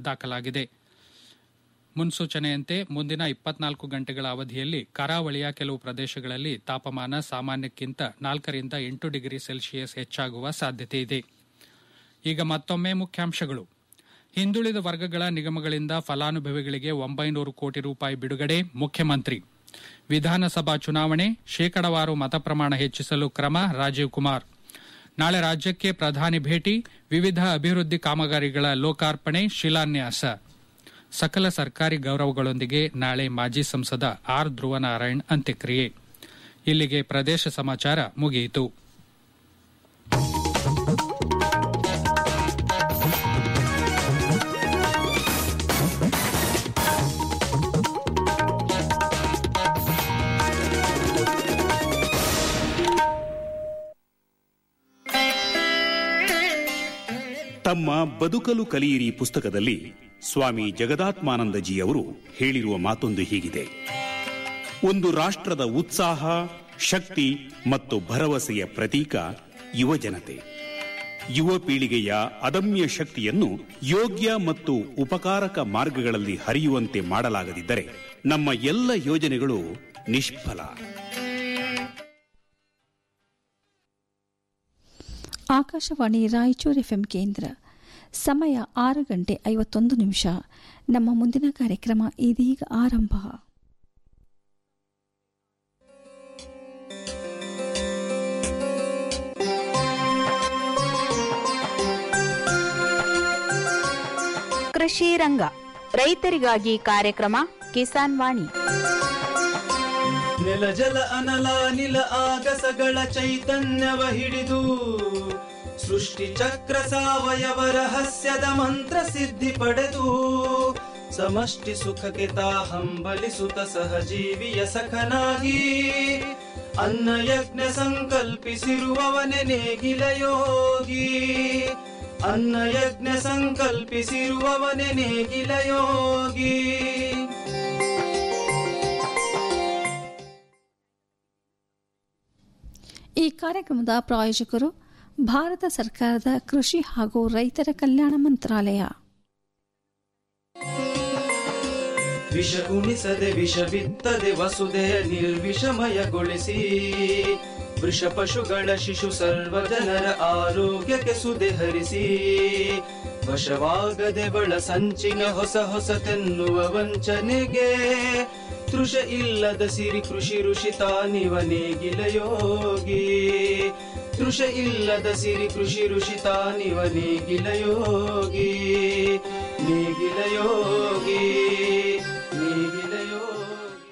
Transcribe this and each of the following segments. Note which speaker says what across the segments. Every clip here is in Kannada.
Speaker 1: ದಾಖಲಾಗಿದೆ ಮುನ್ಸೂಚನೆಯಂತೆ ಮುಂದಿನ ಇಪ್ಪತ್ನಾಲ್ಕು ಗಂಟೆಗಳ ಅವಧಿಯಲ್ಲಿ ಕರಾವಳಿಯ ಕೆಲವು ಪ್ರದೇಶಗಳಲ್ಲಿ ತಾಪಮಾನ ಸಾಮಾನ್ಯಕ್ಕಿಂತ ನಾಲ್ಕರಿಂದ ಎಂಟು ಡಿಗ್ರಿ ಸೆಲ್ಸಿಯಸ್ ಹೆಚ್ಚಾಗುವ ಸಾಧ್ಯತೆ ಇದೆ ಈಗ ಮತ್ತೊಮ್ಮೆ ಮುಖ್ಯಾಂಶಗಳು ಹಿಂದುಳಿದ ವರ್ಗಗಳ ನಿಗಮಗಳಿಂದ ಫಲಾನುಭವಿಗಳಿಗೆ ಒಂಬೈನೂರು ಕೋಟಿ ರೂಪಾಯಿ ಬಿಡುಗಡೆ ಮುಖ್ಯಮಂತ್ರಿ ವಿಧಾನಸಭಾ ಚುನಾವಣೆ ಶೇಕಡವಾರು ಮತಪ್ರಮಾಣ ಹೆಚ್ಚಿಸಲು ಕ್ರಮ ರಾಜೀವ್ ಕುಮಾರ್ ನಾಳೆ ರಾಜ್ಯಕ್ಕೆ ಪ್ರಧಾನಿ ಭೇಟಿ ವಿವಿಧ ಅಭಿವೃದ್ಧಿ ಕಾಮಗಾರಿಗಳ ಲೋಕಾರ್ಪಣೆ ಶಿಲಾನ್ಯಾಸ ಸಕಲ ಸರ್ಕಾರಿ ಗೌರವಗಳೊಂದಿಗೆ ನಾಳೆ ಮಾಜಿ ಸಂಸದ ಆರ್ ಧ್ರುವನಾರಾಯಣ್ ಅಂತ್ಯಕ್ರಿಯೆ ಇಲ್ಲಿಗೆ ಪ್ರದೇಶ ಸಮಾಚಾರ ಮುಗಿಯಿತು
Speaker 2: ತಮ್ಮ ಬದುಕಲು ಕಲಿಯಿರಿ ಪುಸ್ತಕದಲ್ಲಿ ಸ್ವಾಮಿ ಜಗದಾತ್ಮಾನಂದಜಿ ಅವರು ಹೇಳಿರುವ ಮಾತೊಂದು ಹೀಗಿದೆ ಒಂದು ರಾಷ್ಟ್ರದ ಉತ್ಸಾಹ ಶಕ್ತಿ ಮತ್ತು ಭರವಸೆಯ ಪ್ರತೀಕ ಯುವ ಜನತೆ ಯುವ ಪೀಳಿಗೆಯ ಅದಮ್ಯ ಶಕ್ತಿಯನ್ನು ಯೋಗ್ಯ ಮತ್ತು ಉಪಕಾರಕ ಮಾರ್ಗಗಳಲ್ಲಿ ಹರಿಯುವಂತೆ ಮಾಡಲಾಗದಿದ್ದರೆ ನಮ್ಮ ಎಲ್ಲ ಯೋಜನೆಗಳು ನಿಷ್ಫಲ
Speaker 3: ಆಕಾಶವಾಣಿ ರಾಯಚೂರು ಎಫ್ಎಂ ಕೇಂದ್ರ ಸಮಯ ಆರು ಗಂಟೆ ಐವತ್ತೊಂದು ನಿಮಿಷ ನಮ್ಮ ಮುಂದಿನ ಕಾರ್ಯಕ್ರಮ ಇದೀಗ ಆರಂಭ
Speaker 4: ಕೃಷಿ ರಂಗ ರೈತರಿಗಾಗಿ ಕಾರ್ಯಕ್ರಮ ಕಿಸಾನ್ ವಾಣಿ
Speaker 5: ನೆಲ ಜಲ ಅನಲ ನಿಲ ಆಗಸಗಳ ಚೈತನ್ಯವ ಹಿಡಿದು ಸೃಷ್ಟಿ ಚಕ್ರ ಸಾವಯವ ರಹಸ್ಯದ ಮಂತ್ರ ಸಿದ್ಧಿ ಪಡೆದು ಸಮಷ್ಟಿ ಸುಖಕ್ಕೆ ತಾ ಹಂಬಲಿಸುತ್ತ ಸಹಜೀವಿಯ ಸಖನಾಗಿ ಅನ್ನ ಯಜ್ಞ ಸಂಕಲ್ಪಿಸಿರುವವನೆ ನೇಗಿಲ ಯೋಗಿ ಅನ್ನ ಯಜ್ಞ ಸಂಕಲ್ಪಿಸಿರುವವನೆ ನೇಗಿಲ ಯೋಗಿ
Speaker 3: ಈ ಕಾರ್ಯಕ್ರಮದ ಪ್ರಾಯೋಜಕರು ಭಾರತ ಸರ್ಕಾರದ ಕೃಷಿ ಹಾಗೂ ರೈತರ ಕಲ್ಯಾಣ ಮಂತ್ರಾಲಯ
Speaker 5: ವಿಷ ಉಣಿಸದೆ ವಿಷ ಬಿತ್ತದೆ ವಸುದೆಯ ನಿರ್ವಿಷಮಯಗೊಳಿಸಿ ವೃಷ ಪಶುಗಳ ಶಿಶು ಸರ್ವ ಜನರ ಆರೋಗ್ಯಕ್ಕೆ ಸುದೆ ಹರಿಸಿ ವಶವಾಗದೆ ಬಳ ಸಂಚಿನ ಹೊಸ ಹೊಸತೆನ್ನುವ ವಂಚನೆಗೆ ತೃಷ ಇಲ್ಲದ ಸಿರಿ ಕೃಷಿ ಋಷಿ ತಾನಿವ ನೇಗಿಲ ಯೋಗಿ ತೃಷ ಇಲ್ಲದ ಸಿರಿ ಕೃಷಿ ಋಷಿ ತಾನಿವ ನೇಗಿಲ ಯೋಗಿ ನೇಗಿಲ ಯೋಗಿ ನೇಗಿಲ ಯೋಗಿ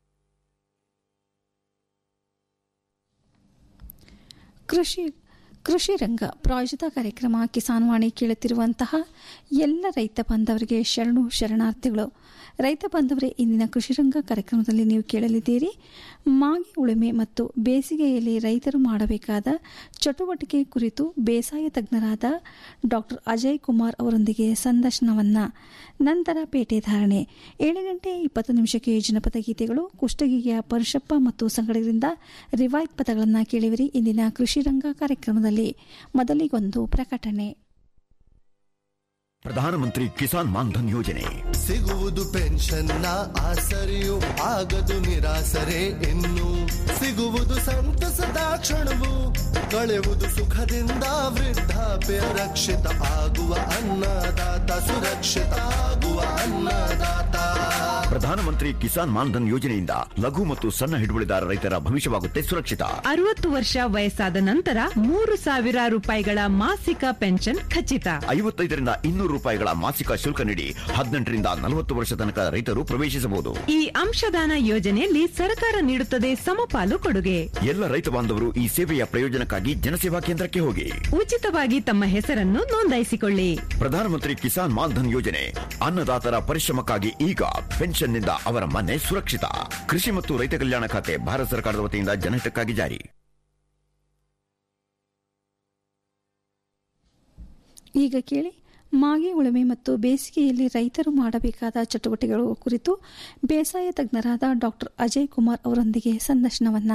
Speaker 3: ಕೃಷಿ ಕೃಷಿ ರಂಗ ಪ್ರಾಯೋಜಿತ ಕಾರ್ಯಕ್ರಮ ಕಿಸಾನ್ ವಾಣಿ ಕೇಳುತ್ತಿರುವಂತಹ ಎಲ್ಲ ರೈತ ಬಾಂಧವರಿಗೆ ಶರಣು ಶರಣಾರ್ಥಿಗಳು ರೈತ ಬಾಂಧವರೇ ಇಂದಿನ ಕೃಷಿ ರಂಗ ಕಾರ್ಯಕ್ರಮದಲ್ಲಿ ನೀವು ಕೇಳಲಿದ್ದೀರಿ ಮಾಗಿ ಉಳುಮೆ ಮತ್ತು ಬೇಸಿಗೆಯಲ್ಲಿ ರೈತರು ಮಾಡಬೇಕಾದ ಚಟುವಟಿಕೆ ಕುರಿತು ಬೇಸಾಯ ತಜ್ಞರಾದ ಡಾಕ್ಟರ್ ಅಜಯ್ ಕುಮಾರ್ ಅವರೊಂದಿಗೆ ಸಂದರ್ಶನವನ್ನ ನಂತರ ಪೇಟೆ ಧಾರಣೆ ಏಳು ಗಂಟೆ ಇಪ್ಪತ್ತು ನಿಮಿಷಕ್ಕೆ ಜನಪದ ಗೀತೆಗಳು ಕುಷ್ಟಗಿಯ ಪರುಷಪ್ಪ ಮತ್ತು ಸಂಗಡದಿಂದ ರಿವಾಯತ್ ಪದಗಳನ್ನು ಕೇಳಿವಿರಿ ಇಂದಿನ ಕೃಷಿ ರಂಗ ಕಾರ್ಯಕ್ರಮದಲ್ಲಿ ಮೊದಲಿಗೊಂದು ಪ್ರಕಟಣೆ
Speaker 6: ಪ್ರಧಾನಮಂತ್ರಿ ಕಿಸಾನ್ ಮಾನ್ಧನ್ ಯೋಜನೆ
Speaker 7: ಸಿಗುವುದು ಪೆನ್ಷನ್ನ ಆಸರೆಯು ಆಗದು ನಿರಾಸರೆ ಇನ್ನು ಸಿಗುವುದು ಸಂತಸದ ಕ್ಷಣವು ಕಳೆಯುವುದು ಸುಖದಿಂದ ವೃದ್ಧಾಪ್ಯ ರಕ್ಷಿತ ಆಗುವ ಅನ್ನದಾತ ಸುರಕ್ಷಿತ ಆಗುವ ಅನ್ನದಾತ
Speaker 6: ಪ್ರಧಾನಮಂತ್ರಿ ಕಿಸಾನ್ ಮಾನ್ಧನ್ ಯೋಜನೆಯಿಂದ ಲಘು ಮತ್ತು ಸಣ್ಣ ಹಿಡುವಳಿದಾರ ರೈತರ ಭವಿಷ್ಯವಾಗುತ್ತೆ ಸುರಕ್ಷಿತ
Speaker 8: ಅರವತ್ತು ವರ್ಷ ವಯಸ್ಸಾದ ನಂತರ ಮೂರು ಸಾವಿರ ರೂಪಾಯಿಗಳ ಮಾಸಿಕ ಪೆನ್ಷನ್ ಖಚಿತ
Speaker 6: ಐವತ್ತೈದರಿಂದ ಇನ್ನೂರು ರೂಪಾಯಿಗಳ ಮಾಸಿಕ ಶುಲ್ಕ ನೀಡಿ ಹದಿನೆಂಟರಿಂದ ನಲವತ್ತು ವರ್ಷ ತನಕ ರೈತರು ಪ್ರವೇಶಿಸಬಹುದು
Speaker 8: ಈ ಅಂಶದಾನ ಯೋಜನೆಯಲ್ಲಿ ಸರ್ಕಾರ ನೀಡುತ್ತದೆ ಸಮಪಾಲು ಕೊಡುಗೆ
Speaker 6: ಎಲ್ಲ ರೈತ ಬಾಂಧವರು ಈ ಸೇವೆಯ ಪ್ರಯೋಜನಕ್ಕಾಗಿ ಜನಸೇವಾ ಕೇಂದ್ರಕ್ಕೆ ಹೋಗಿ
Speaker 8: ಉಚಿತವಾಗಿ ತಮ್ಮ ಹೆಸರನ್ನು ನೋಂದಾಯಿಸಿಕೊಳ್ಳಿ
Speaker 6: ಪ್ರಧಾನಮಂತ್ರಿ ಕಿಸಾನ್ ಮಾನ್ಧನ್ ಯೋಜನೆ ಅನ್ನದಾತರ ಪರಿಶ್ರಮಕ್ಕಾಗಿ ಈಗ ಪೆನ್ಷನ್ನಿಂದ ಅವರ ಮನೆ ಸುರಕ್ಷಿತ ಕೃಷಿ ಮತ್ತು ರೈತ ಕಲ್ಯಾಣ ಖಾತೆ ಭಾರತ ಸರ್ಕಾರದ ವತಿಯಿಂದ ಜನಹಿತಕ್ಕಾಗಿ ಜಾರಿ
Speaker 3: ಈಗ ಕೇಳಿ ಮಾಗಿ ಉಳುಮೆ ಮತ್ತು ಬೇಸಿಗೆಯಲ್ಲಿ ರೈತರು ಮಾಡಬೇಕಾದ ಚಟುವಟಿಕೆಗಳು ಕುರಿತು ಬೇಸಾಯ ತಜ್ಞರಾದ ಡಾಕ್ಟರ್ ಅಜಯ್ ಕುಮಾರ್ ಅವರೊಂದಿಗೆ ಸಂದರ್ಶನವನ್ನ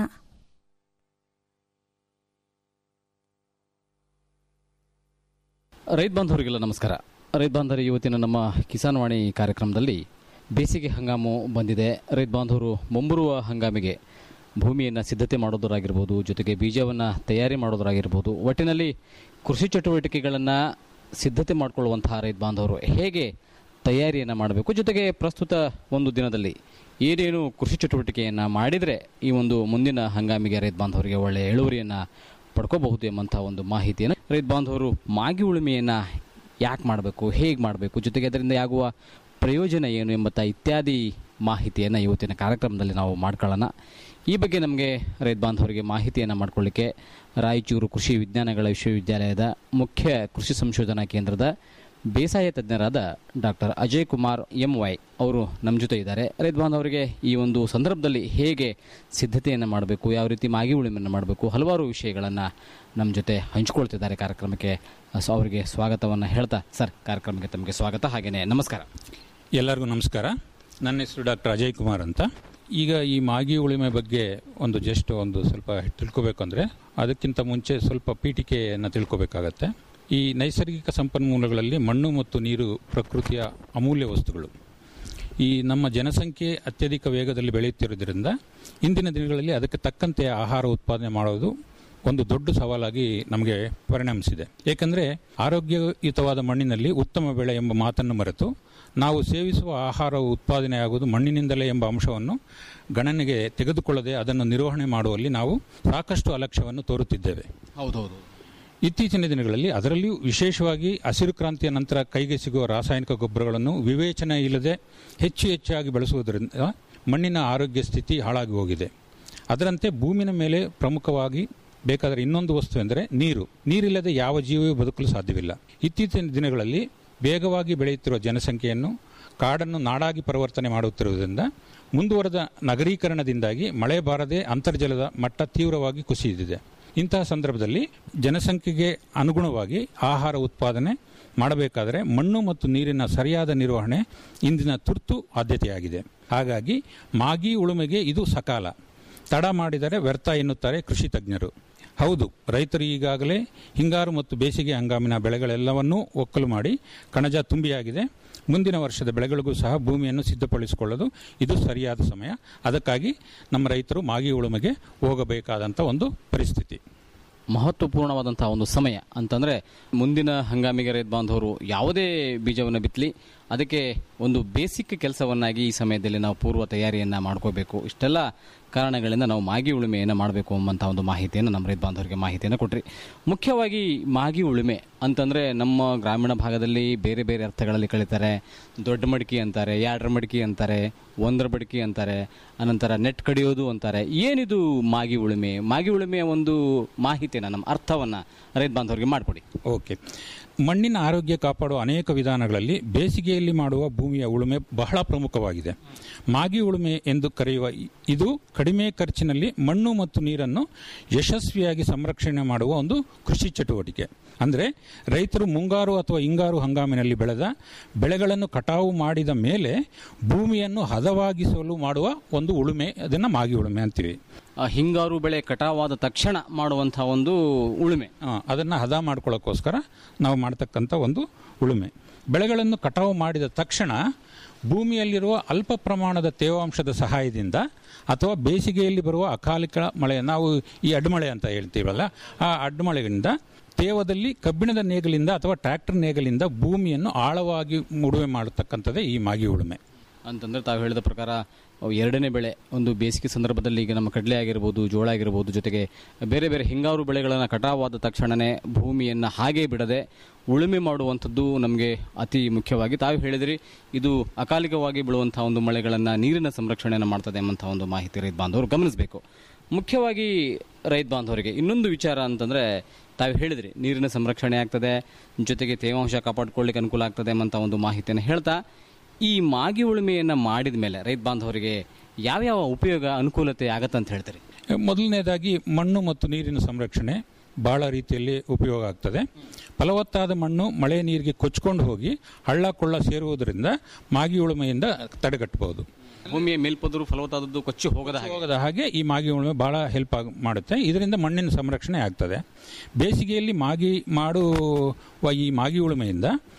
Speaker 9: ರೈತ ಬಾಂಧವರಿಗೆಲ್ಲ ನಮಸ್ಕಾರ ರೈತ ಬಾಂಧವರು ಇವತ್ತಿನ ನಮ್ಮ ಕಿಸಾನ್ ವಾಣಿ ಕಾರ್ಯಕ್ರಮದಲ್ಲಿ ಬೇಸಿಗೆ ಹಂಗಾಮು ಬಂದಿದೆ ರೈತ ಬಾಂಧವರು ಮುಂಬರುವ ಹಂಗಾಮಿಗೆ ಭೂಮಿಯನ್ನು ಸಿದ್ಧತೆ ಮಾಡೋದರಾಗಿರ್ಬೋದು ಜೊತೆಗೆ ಬೀಜವನ್ನು ತಯಾರಿ ಮಾಡೋದರಾಗಿರ್ಬೋದು ಒಟ್ಟಿನಲ್ಲಿ ಕೃಷಿ ಚಟುವಟಿಕೆಗಳನ್ನು ಸಿದ್ಧತೆ ಮಾಡಿಕೊಳ್ಳುವಂತಹ ರೈತ ಬಾಂಧವರು ಹೇಗೆ ತಯಾರಿಯನ್ನು ಮಾಡಬೇಕು ಜೊತೆಗೆ ಪ್ರಸ್ತುತ ಒಂದು ದಿನದಲ್ಲಿ ಏನೇನು ಕೃಷಿ ಚಟುವಟಿಕೆಯನ್ನು ಮಾಡಿದರೆ ಈ ಒಂದು ಮುಂದಿನ ಹಂಗಾಮಿಗೆ ರೈತ ಬಾಂಧವರಿಗೆ ಒಳ್ಳೆಯ ಇಳುವರಿಯನ್ನು ಪಡ್ಕೋಬಹುದು ಎಂಬಂಥ ಒಂದು ಮಾಹಿತಿಯನ್ನು ರೈತ ಬಾಂಧವರು ಮಾಗಿ ಉಳುಮೆಯನ್ನು ಯಾಕೆ ಮಾಡಬೇಕು ಹೇಗೆ ಮಾಡಬೇಕು ಜೊತೆಗೆ ಅದರಿಂದ ಆಗುವ ಪ್ರಯೋಜನ ಏನು ಎಂಬತ್ತ ಇತ್ಯಾದಿ ಮಾಹಿತಿಯನ್ನು ಇವತ್ತಿನ ಕಾರ್ಯಕ್ರಮದಲ್ಲಿ ನಾವು ಮಾಡ್ಕೊಳ್ಳೋಣ ಈ ಬಗ್ಗೆ ನಮಗೆ ರೈತ ಬಾಂಧವರಿಗೆ ಮಾಹಿತಿಯನ್ನು ಮಾಡಿಕೊಳ್ಳಿಕ್ಕೆ ರಾಯಚೂರು ಕೃಷಿ ವಿಜ್ಞಾನಗಳ ವಿಶ್ವವಿದ್ಯಾಲಯದ ಮುಖ್ಯ ಕೃಷಿ ಸಂಶೋಧನಾ ಕೇಂದ್ರದ ಬೇಸಾಯ ತಜ್ಞರಾದ doctor Ajay Kumar M Y ಅವರು ನಮ್ಮ ಜೊತೆ ಇದ್ದಾರೆ ರೈತ ಬಾಂಧವರಿಗೆ ಈ ಒಂದು ಸಂದರ್ಭದಲ್ಲಿ ಹೇಗೆ ಸಿದ್ಧತೆಯನ್ನು ಮಾಡಬೇಕು ಯಾವ ರೀತಿ ಮಾಗಿ ಉಳುಮೆಯನ್ನು ಮಾಡಬೇಕು ಹಲವಾರು ವಿಷಯಗಳನ್ನು ನಮ್ಮ ಜೊತೆ ಹಂಚಿಕೊಳ್ತಿದ್ದಾರೆ ಕಾರ್ಯಕ್ರಮಕ್ಕೆ ಸೊ ಅವರಿಗೆ ಸ್ವಾಗತವನ್ನು ಹೇಳ್ತಾ ಸರ್ ಕಾರ್ಯಕ್ರಮಕ್ಕೆ ತಮಗೆ ಸ್ವಾಗತ ಹಾಗೆಯೇ ನಮಸ್ಕಾರ
Speaker 10: ಎಲ್ಲರಿಗೂ ನಮಸ್ಕಾರ ನನ್ನ ಹೆಸರು ಡಾಕ್ಟರ್ ಅಜಯ್ ಕುಮಾರ್ ಅಂತ ಈಗ ಈ ಮಾಗಿ ಉಳಿಮೆ ಬಗ್ಗೆ ಒಂದು ಜಸ್ಟ್ ಒಂದು ಸ್ವಲ್ಪ ತಿಳ್ಕೊಬೇಕು ಅಂದರೆ ಅದಕ್ಕಿಂತ ಮುಂಚೆ ಸ್ವಲ್ಪ ಪೀಠಿಕೆಯನ್ನು ತಿಳ್ಕೊಬೇಕಾಗತ್ತೆ ಈ ನೈಸರ್ಗಿಕ ಸಂಪನ್ಮೂಲಗಳಲ್ಲಿ ಮಣ್ಣು ಮತ್ತು ನೀರು ಪ್ರಕೃತಿಯ ಅಮೂಲ್ಯ ವಸ್ತುಗಳು ಈ ನಮ್ಮ ಜನಸಂಖ್ಯೆ ಅತ್ಯಧಿಕ ವೇಗದಲ್ಲಿ ಬೆಳೆಯುತ್ತಿರುವುದರಿಂದ ಇಂದಿನ ದಿನಗಳಲ್ಲಿ ಅದಕ್ಕೆ ತಕ್ಕಂತೆ ಆಹಾರ ಉತ್ಪಾದನೆ ಮಾಡೋದು ಒಂದು ದೊಡ್ಡ ಸವಾಲಾಗಿ ನಮಗೆ ಪರಿಣಮಿಸಿದೆ ಏಕೆಂದರೆ ಆರೋಗ್ಯಯುತವಾದ ಮಣ್ಣಿನಲ್ಲಿ ಉತ್ತಮ ಬೆಳೆ ಎಂಬ ಮಾತನ್ನು ಮರೆತು ನಾವು ಸೇವಿಸುವ ಆಹಾರ ಉತ್ಪಾದನೆಯಾಗುವುದು ಮಣ್ಣಿನಿಂದಲೇ ಎಂಬ ಅಂಶವನ್ನು ಗಣನೆಗೆ ತೆಗೆದುಕೊಳ್ಳದೆ ಅದನ್ನು ನಿರ್ವಹಣೆ ಮಾಡುವಲ್ಲಿ ನಾವು ಸಾಕಷ್ಟು ಅಲಕ್ಷ್ಯವನ್ನು ತೋರುತ್ತಿದ್ದೇವೆ
Speaker 9: ಹೌದೌದು
Speaker 10: ಇತ್ತೀಚಿನ ದಿನಗಳಲ್ಲಿ ಅದರಲ್ಲಿಯೂ ವಿಶೇಷವಾಗಿ ಹಸಿರು ಕ್ರಾಂತಿಯ ನಂತರ ಕೈಗೆ ಸಿಗುವ ರಾಸಾಯನಿಕ ಗೊಬ್ಬರಗಳನ್ನು ವಿವೇಚನೆ ಇಲ್ಲದೆ ಹೆಚ್ಚು ಹೆಚ್ಚಾಗಿ ಬಳಸುವುದರಿಂದ ಮಣ್ಣಿನ ಆರೋಗ್ಯ ಸ್ಥಿತಿ ಹಾಳಾಗಿ ಹೋಗಿದೆ ಅದರಂತೆ ಭೂಮಿನ ಮೇಲೆ ಪ್ರಮುಖವಾಗಿ ಬೇಕಾದರೆ ಇನ್ನೊಂದು ವಸ್ತು ಎಂದರೆ ನೀರು ನೀರಿಲ್ಲದೆ ಯಾವ ಜೀವಿಯೂ ಬದುಕಲು ಸಾಧ್ಯವಿಲ್ಲ ಇತ್ತೀಚಿನ ದಿನಗಳಲ್ಲಿ ವೇಗವಾಗಿ ಬೆಳೆಯುತ್ತಿರುವ ಜನಸಂಖ್ಯೆಯನ್ನು ಕಾಡನ್ನು ನಾಡಾಗಿ ಪರಿವರ್ತನೆ ಮಾಡುತ್ತಿರುವುದರಿಂದ ಮುಂದುವರೆದ ನಗರೀಕರಣದಿಂದಾಗಿ ಮಳೆ ಬಾರದೆ ಅಂತರ್ಜಲದ ಮಟ್ಟ ತೀವ್ರವಾಗಿ ಕುಸಿದಿದೆ ಇಂತಹ ಸಂದರ್ಭದಲ್ಲಿ ಜನಸಂಖ್ಯೆಗೆ ಅನುಗುಣವಾಗಿ ಆಹಾರ ಉತ್ಪಾದನೆ ಮಾಡಬೇಕಾದರೆ ಮಣ್ಣು ಮತ್ತು ನೀರಿನ ಸರಿಯಾದ ನಿರ್ವಹಣೆ ಇಂದಿನ ತುರ್ತು ಆದ್ಯತೆಯಾಗಿದೆ ಹಾಗಾಗಿ ಮಾಗಿ ಉಳುಮೆಗೆ ಇದು ಸಕಾಲ ತಡ ಮಾಡಿದರೆ ವ್ಯರ್ಥ ಎನ್ನುತ್ತಾರೆ ಕೃಷಿ ತಜ್ಞರು ಹೌದು ರೈತರು ಈಗಾಗಲೇ ಹಿಂಗಾರು ಮತ್ತು ಬೇಸಿಗೆ ಹಂಗಾಮಿನ ಬೆಳೆಗಳೆಲ್ಲವನ್ನೂ ಒಕ್ಕಲು ಮಾಡಿ ಕಣಜ ತುಂಬಿಯಾಗಿದೆ ಮುಂದಿನ ವರ್ಷದ ಬೆಳೆಗಳಿಗೂ ಸಹ ಭೂಮಿಯನ್ನು ಸಿದ್ಧಪಡಿಸಿಕೊಳ್ಳಲು ಇದು ಸರಿಯಾದ ಸಮಯ ಅದಕ್ಕಾಗಿ ನಮ್ಮ ರೈತರು ಮಾಗಿ ಉಳುಮೆಗೆ ಹೋಗಬೇಕಾದಂಥ ಒಂದು ಪರಿಸ್ಥಿತಿ
Speaker 9: ಮಹತ್ವಪೂರ್ಣವಾದಂತಹ ಒಂದು ಸಮಯ ಅಂತಂದರೆ ಮುಂದಿನ ಹಂಗಾಮಿಗೆ ರೈತ ಬಾಂಧವರು ಯಾವುದೇ ಬೀಜವನ್ನು ಬಿತ್ತಲಿ ಅದಕ್ಕೆ ಒಂದು ಬೇಸಿಕ್ ಕೆಲಸವನ್ನಾಗಿ ಈ ಸಮಯದಲ್ಲಿ ನಾವು ಪೂರ್ವ ತಯಾರಿಯನ್ನು ಮಾಡ್ಕೋಬೇಕು ಇಷ್ಟೆಲ್ಲ ಕಾರಣಗಳಿಂದ ನಾವು ಮಾಗಿ ಉಳುಮೆಯನ್ನು ಮಾಡಬೇಕು ಎಂಬಂಥ ಒಂದು ಮಾಹಿತಿಯನ್ನು ನಮ್ಮ ರೈತ ಬಾಂಧವರಿಗೆ ಮಾಹಿತಿಯನ್ನು ಕೊಟ್ರಿ ಮುಖ್ಯವಾಗಿ ಮಾಗಿ ಉಳುಮೆ ಅಂತಂದರೆ ನಮ್ಮ ಗ್ರಾಮೀಣ ಭಾಗದಲ್ಲಿ ಬೇರೆ ಬೇರೆ ಅರ್ಥಗಳಲ್ಲಿ ಕಳೀತಾರೆ ದೊಡ್ಡ ಮಡಿಕೆ ಅಂತಾರೆ ಯಾಡ್ರ ಮಡಿಕೆ ಅಂತಾರೆ ಒಂದರ ಮಡಿಕೆ ಅಂತಾರೆ ಅನಂತರ ನೆಟ್ ಕಡಿಯೋದು ಅಂತಾರೆ ಏನಿದು ಮಾಗಿ ಉಳುಮೆ ಮಾಗಿ ಉಳುಮೆಯ ಒಂದು ಮಾಹಿತಿನ ನಮ್ಮ ಅರ್ಥವನ್ನು ರೈತ ಬಾಂಧವರಿಗೆ ಮಾಡಿಕೊಡಿ
Speaker 10: ಓಕೆ ಮಣ್ಣಿನ ಆರೋಗ್ಯ ಕಾಪಾಡುವ ಅನೇಕ ವಿಧಾನಗಳಲ್ಲಿ ಬೇಸಿಗೆಯಲ್ಲಿ ಮಾಡುವ ಭೂಮಿಯ ಉಳುಮೆ ಬಹಳ ಪ್ರಮುಖವಾಗಿದೆ ಮಾಗಿ ಉಳುಮೆ ಎಂದು ಕರೆಯುವ ಇ- ಇದು ಕಡಿಮೆ ಖರ್ಚಿನಲ್ಲಿ ಮಣ್ಣು ಮತ್ತು ನೀರನ್ನು ಯಶಸ್ವಿಯಾಗಿ ಸಂರಕ್ಷಣೆ ಮಾಡುವ ಒಂದು ಕೃಷಿ ಚಟುವಟಿಕೆ ಅಂದರೆ ರೈತರು ಮುಂಗಾರು ಅಥವಾ ಹಿಂಗಾರು ಹಂಗಾಮಿನಲ್ಲಿ ಬೆಳೆದ ಬೆಳೆಗಳನ್ನು ಕಟಾವು ಮಾಡಿದ ಮೇಲೆ ಭೂಮಿಯನ್ನು ಹದವಾಗಿಸಲು ಮಾಡುವ ಒಂದು ಉಳುಮೆ ಅದನ್ನು ಮಾಗಿ ಉಳುಮೆ ಅಂತೀವಿ
Speaker 9: ಆ ಹಿಂಗಾರು ಬೆಳೆ ಕಟಾವಾದ ತಕ್ಷಣ ಮಾಡುವಂಥ ಒಂದು ಉಳುಮೆ
Speaker 10: ಆ, ಅದನ್ನು ಹದ ಮಾಡ್ಕೊಳ್ಳೋಕ್ಕೋಸ್ಕರ ನಾವು ಮಾಡ್ತಕ್ಕಂಥ ಒಂದು ಉಳುಮೆ ಬೆಳೆಗಳನ್ನು ಕಟಾವು ಮಾಡಿದ ತಕ್ಷಣ ಭೂಮಿಯಲ್ಲಿರುವ ಅಲ್ಪ ಪ್ರಮಾಣದ ತೇವಾಂಶದ ಸಹಾಯದಿಂದ ಅಥವಾ ಬೇಸಿಗೆಯಲ್ಲಿ ಬರುವ ಅಕಾಲಿಕ ಮಳೆ ನಾವು ಈ ಅಡ್ಮಳೆ ಅಂತ ಹೇಳ್ತೀವಲ್ಲ ಆ ಅಡ್ಮಳೆಗಳಿಂದ ತೇವದಲ್ಲಿ ಕಬ್ಬಿಣದ ನೇಗಲಿಂದ ಅಥವಾ ಟ್ರ್ಯಾಕ್ಟರ್ ನೇಗಲಿಂದ ಭೂಮಿಯನ್ನು ಆಳವಾಗಿ ಉಳುಮೆ ಮಾಡತಕ್ಕಂಥದ್ದೇ ಈ ಮಾಗಿ ಉಳುಮೆ
Speaker 9: ಅಂತಂದ್ರೆ ತಾವು ಹೇಳಿದ ಪ್ರಕಾರ ಅವು ಎರಡನೇ ಬೆಳೆ ಒಂದು ಬೇಸಿಗೆ ಸಂದರ್ಭದಲ್ಲಿ ಈಗ ನಮ್ಮ ಕಡಲೆ ಆಗಿರ್ಬೋದು ಜೋಳ ಆಗಿರ್ಬೋದು ಜೊತೆಗೆ ಬೇರೆ ಬೇರೆ ಹಿಂಗಾರು ಬೆಳೆಗಳನ್ನು ಕಟಾವಾದ ತಕ್ಷಣವೇ ಭೂಮಿಯನ್ನು ಹಾಗೇ ಬಿಡದೆ ಉಳುಮೆ ಮಾಡುವಂಥದ್ದು ನಮಗೆ ಅತಿ ಮುಖ್ಯವಾಗಿ ತಾವು ಹೇಳಿದ್ರಿ ಇದು ಅಕಾಲಿಕವಾಗಿ ಬೀಳುವಂಥ ಒಂದು ಮಳೆಗಳನ್ನು ನೀರಿನ ಸಂರಕ್ಷಣೆಯನ್ನು ಮಾಡ್ತದೆ ಎಂಬಂಥ ಒಂದು ಮಾಹಿತಿ ರೈತ ಬಾಂಧವರು ಗಮನಿಸಬೇಕು ಮುಖ್ಯವಾಗಿ ರೈತ ಬಾಂಧವರಿಗೆ ಇನ್ನೊಂದು ವಿಚಾರ ಅಂತಂದರೆ ತಾವು ಹೇಳಿದ್ರಿ ನೀರಿನ ಸಂರಕ್ಷಣೆ ಆಗ್ತದೆ ಜೊತೆಗೆ ತೇವಾಂಶ ಕಾಪಾಡ್ಕೊಳ್ಳಿಕ್ಕೆ ಅನುಕೂಲ ಆಗ್ತದೆ ಎಂಬಂಥ ಒಂದು ಮಾಹಿತಿಯನ್ನು ಹೇಳ್ತಾ ಈ ಮಾಗಿ ಉಳುಮೆಯನ್ನು ಮಾಡಿದ ಮೇಲೆ ರೈತ ಬಾಂಧವರಿಗೆ ಯಾವ್ಯಾವ ಉಪಯೋಗ ಅನುಕೂಲತೆ ಆಗತ್ತೆ ಅಂತ ಹೇಳ್ತೀರಿ
Speaker 10: ಮೊದಲನೇದಾಗಿ ಮಣ್ಣು ಮತ್ತು ನೀರಿನ ಸಂರಕ್ಷಣೆ ಬಹಳ ರೀತಿಯಲ್ಲಿ ಉಪಯೋಗ ಆಗ್ತದೆ ಫಲವತ್ತಾದ ಮಣ್ಣು ಮಳೆ ನೀರಿಗೆ ಕೊಚ್ಕೊಂಡು ಹೋಗಿ ಹಳ್ಳ ಕೊಳ್ಳ ಸೇರುವುದರಿಂದ ಮಾಗಿ ಉಳುಮೆಯಿಂದ ತಡೆಗಟ್ಟಬಹುದು
Speaker 9: ಭೂಮಿಯ ಮೇಲ್ಪದರು ಫಲವತ್ತಾದದ್ದು ಕೊಚ್ಚಿ ಹೋಗದ ಹಾಗೆ
Speaker 10: ಹೋಗದ ಹಾಗೆ ಈ ಮಾಗಿ ಉಳುಮೆ ಬಹಳ ಹೆಲ್ಪ್ ಆಗ ಮಾಡುತ್ತೆ ಇದರಿಂದ ಮಣ್ಣಿನ ಸಂರಕ್ಷಣೆ ಆಗ್ತದೆ ಬೇಸಿಗೆಯಲ್ಲಿ ಮಾಗಿ ಮಾಡುವ ಈ ಮಾಗಿ ಉಳುಮೆಯಿಂದ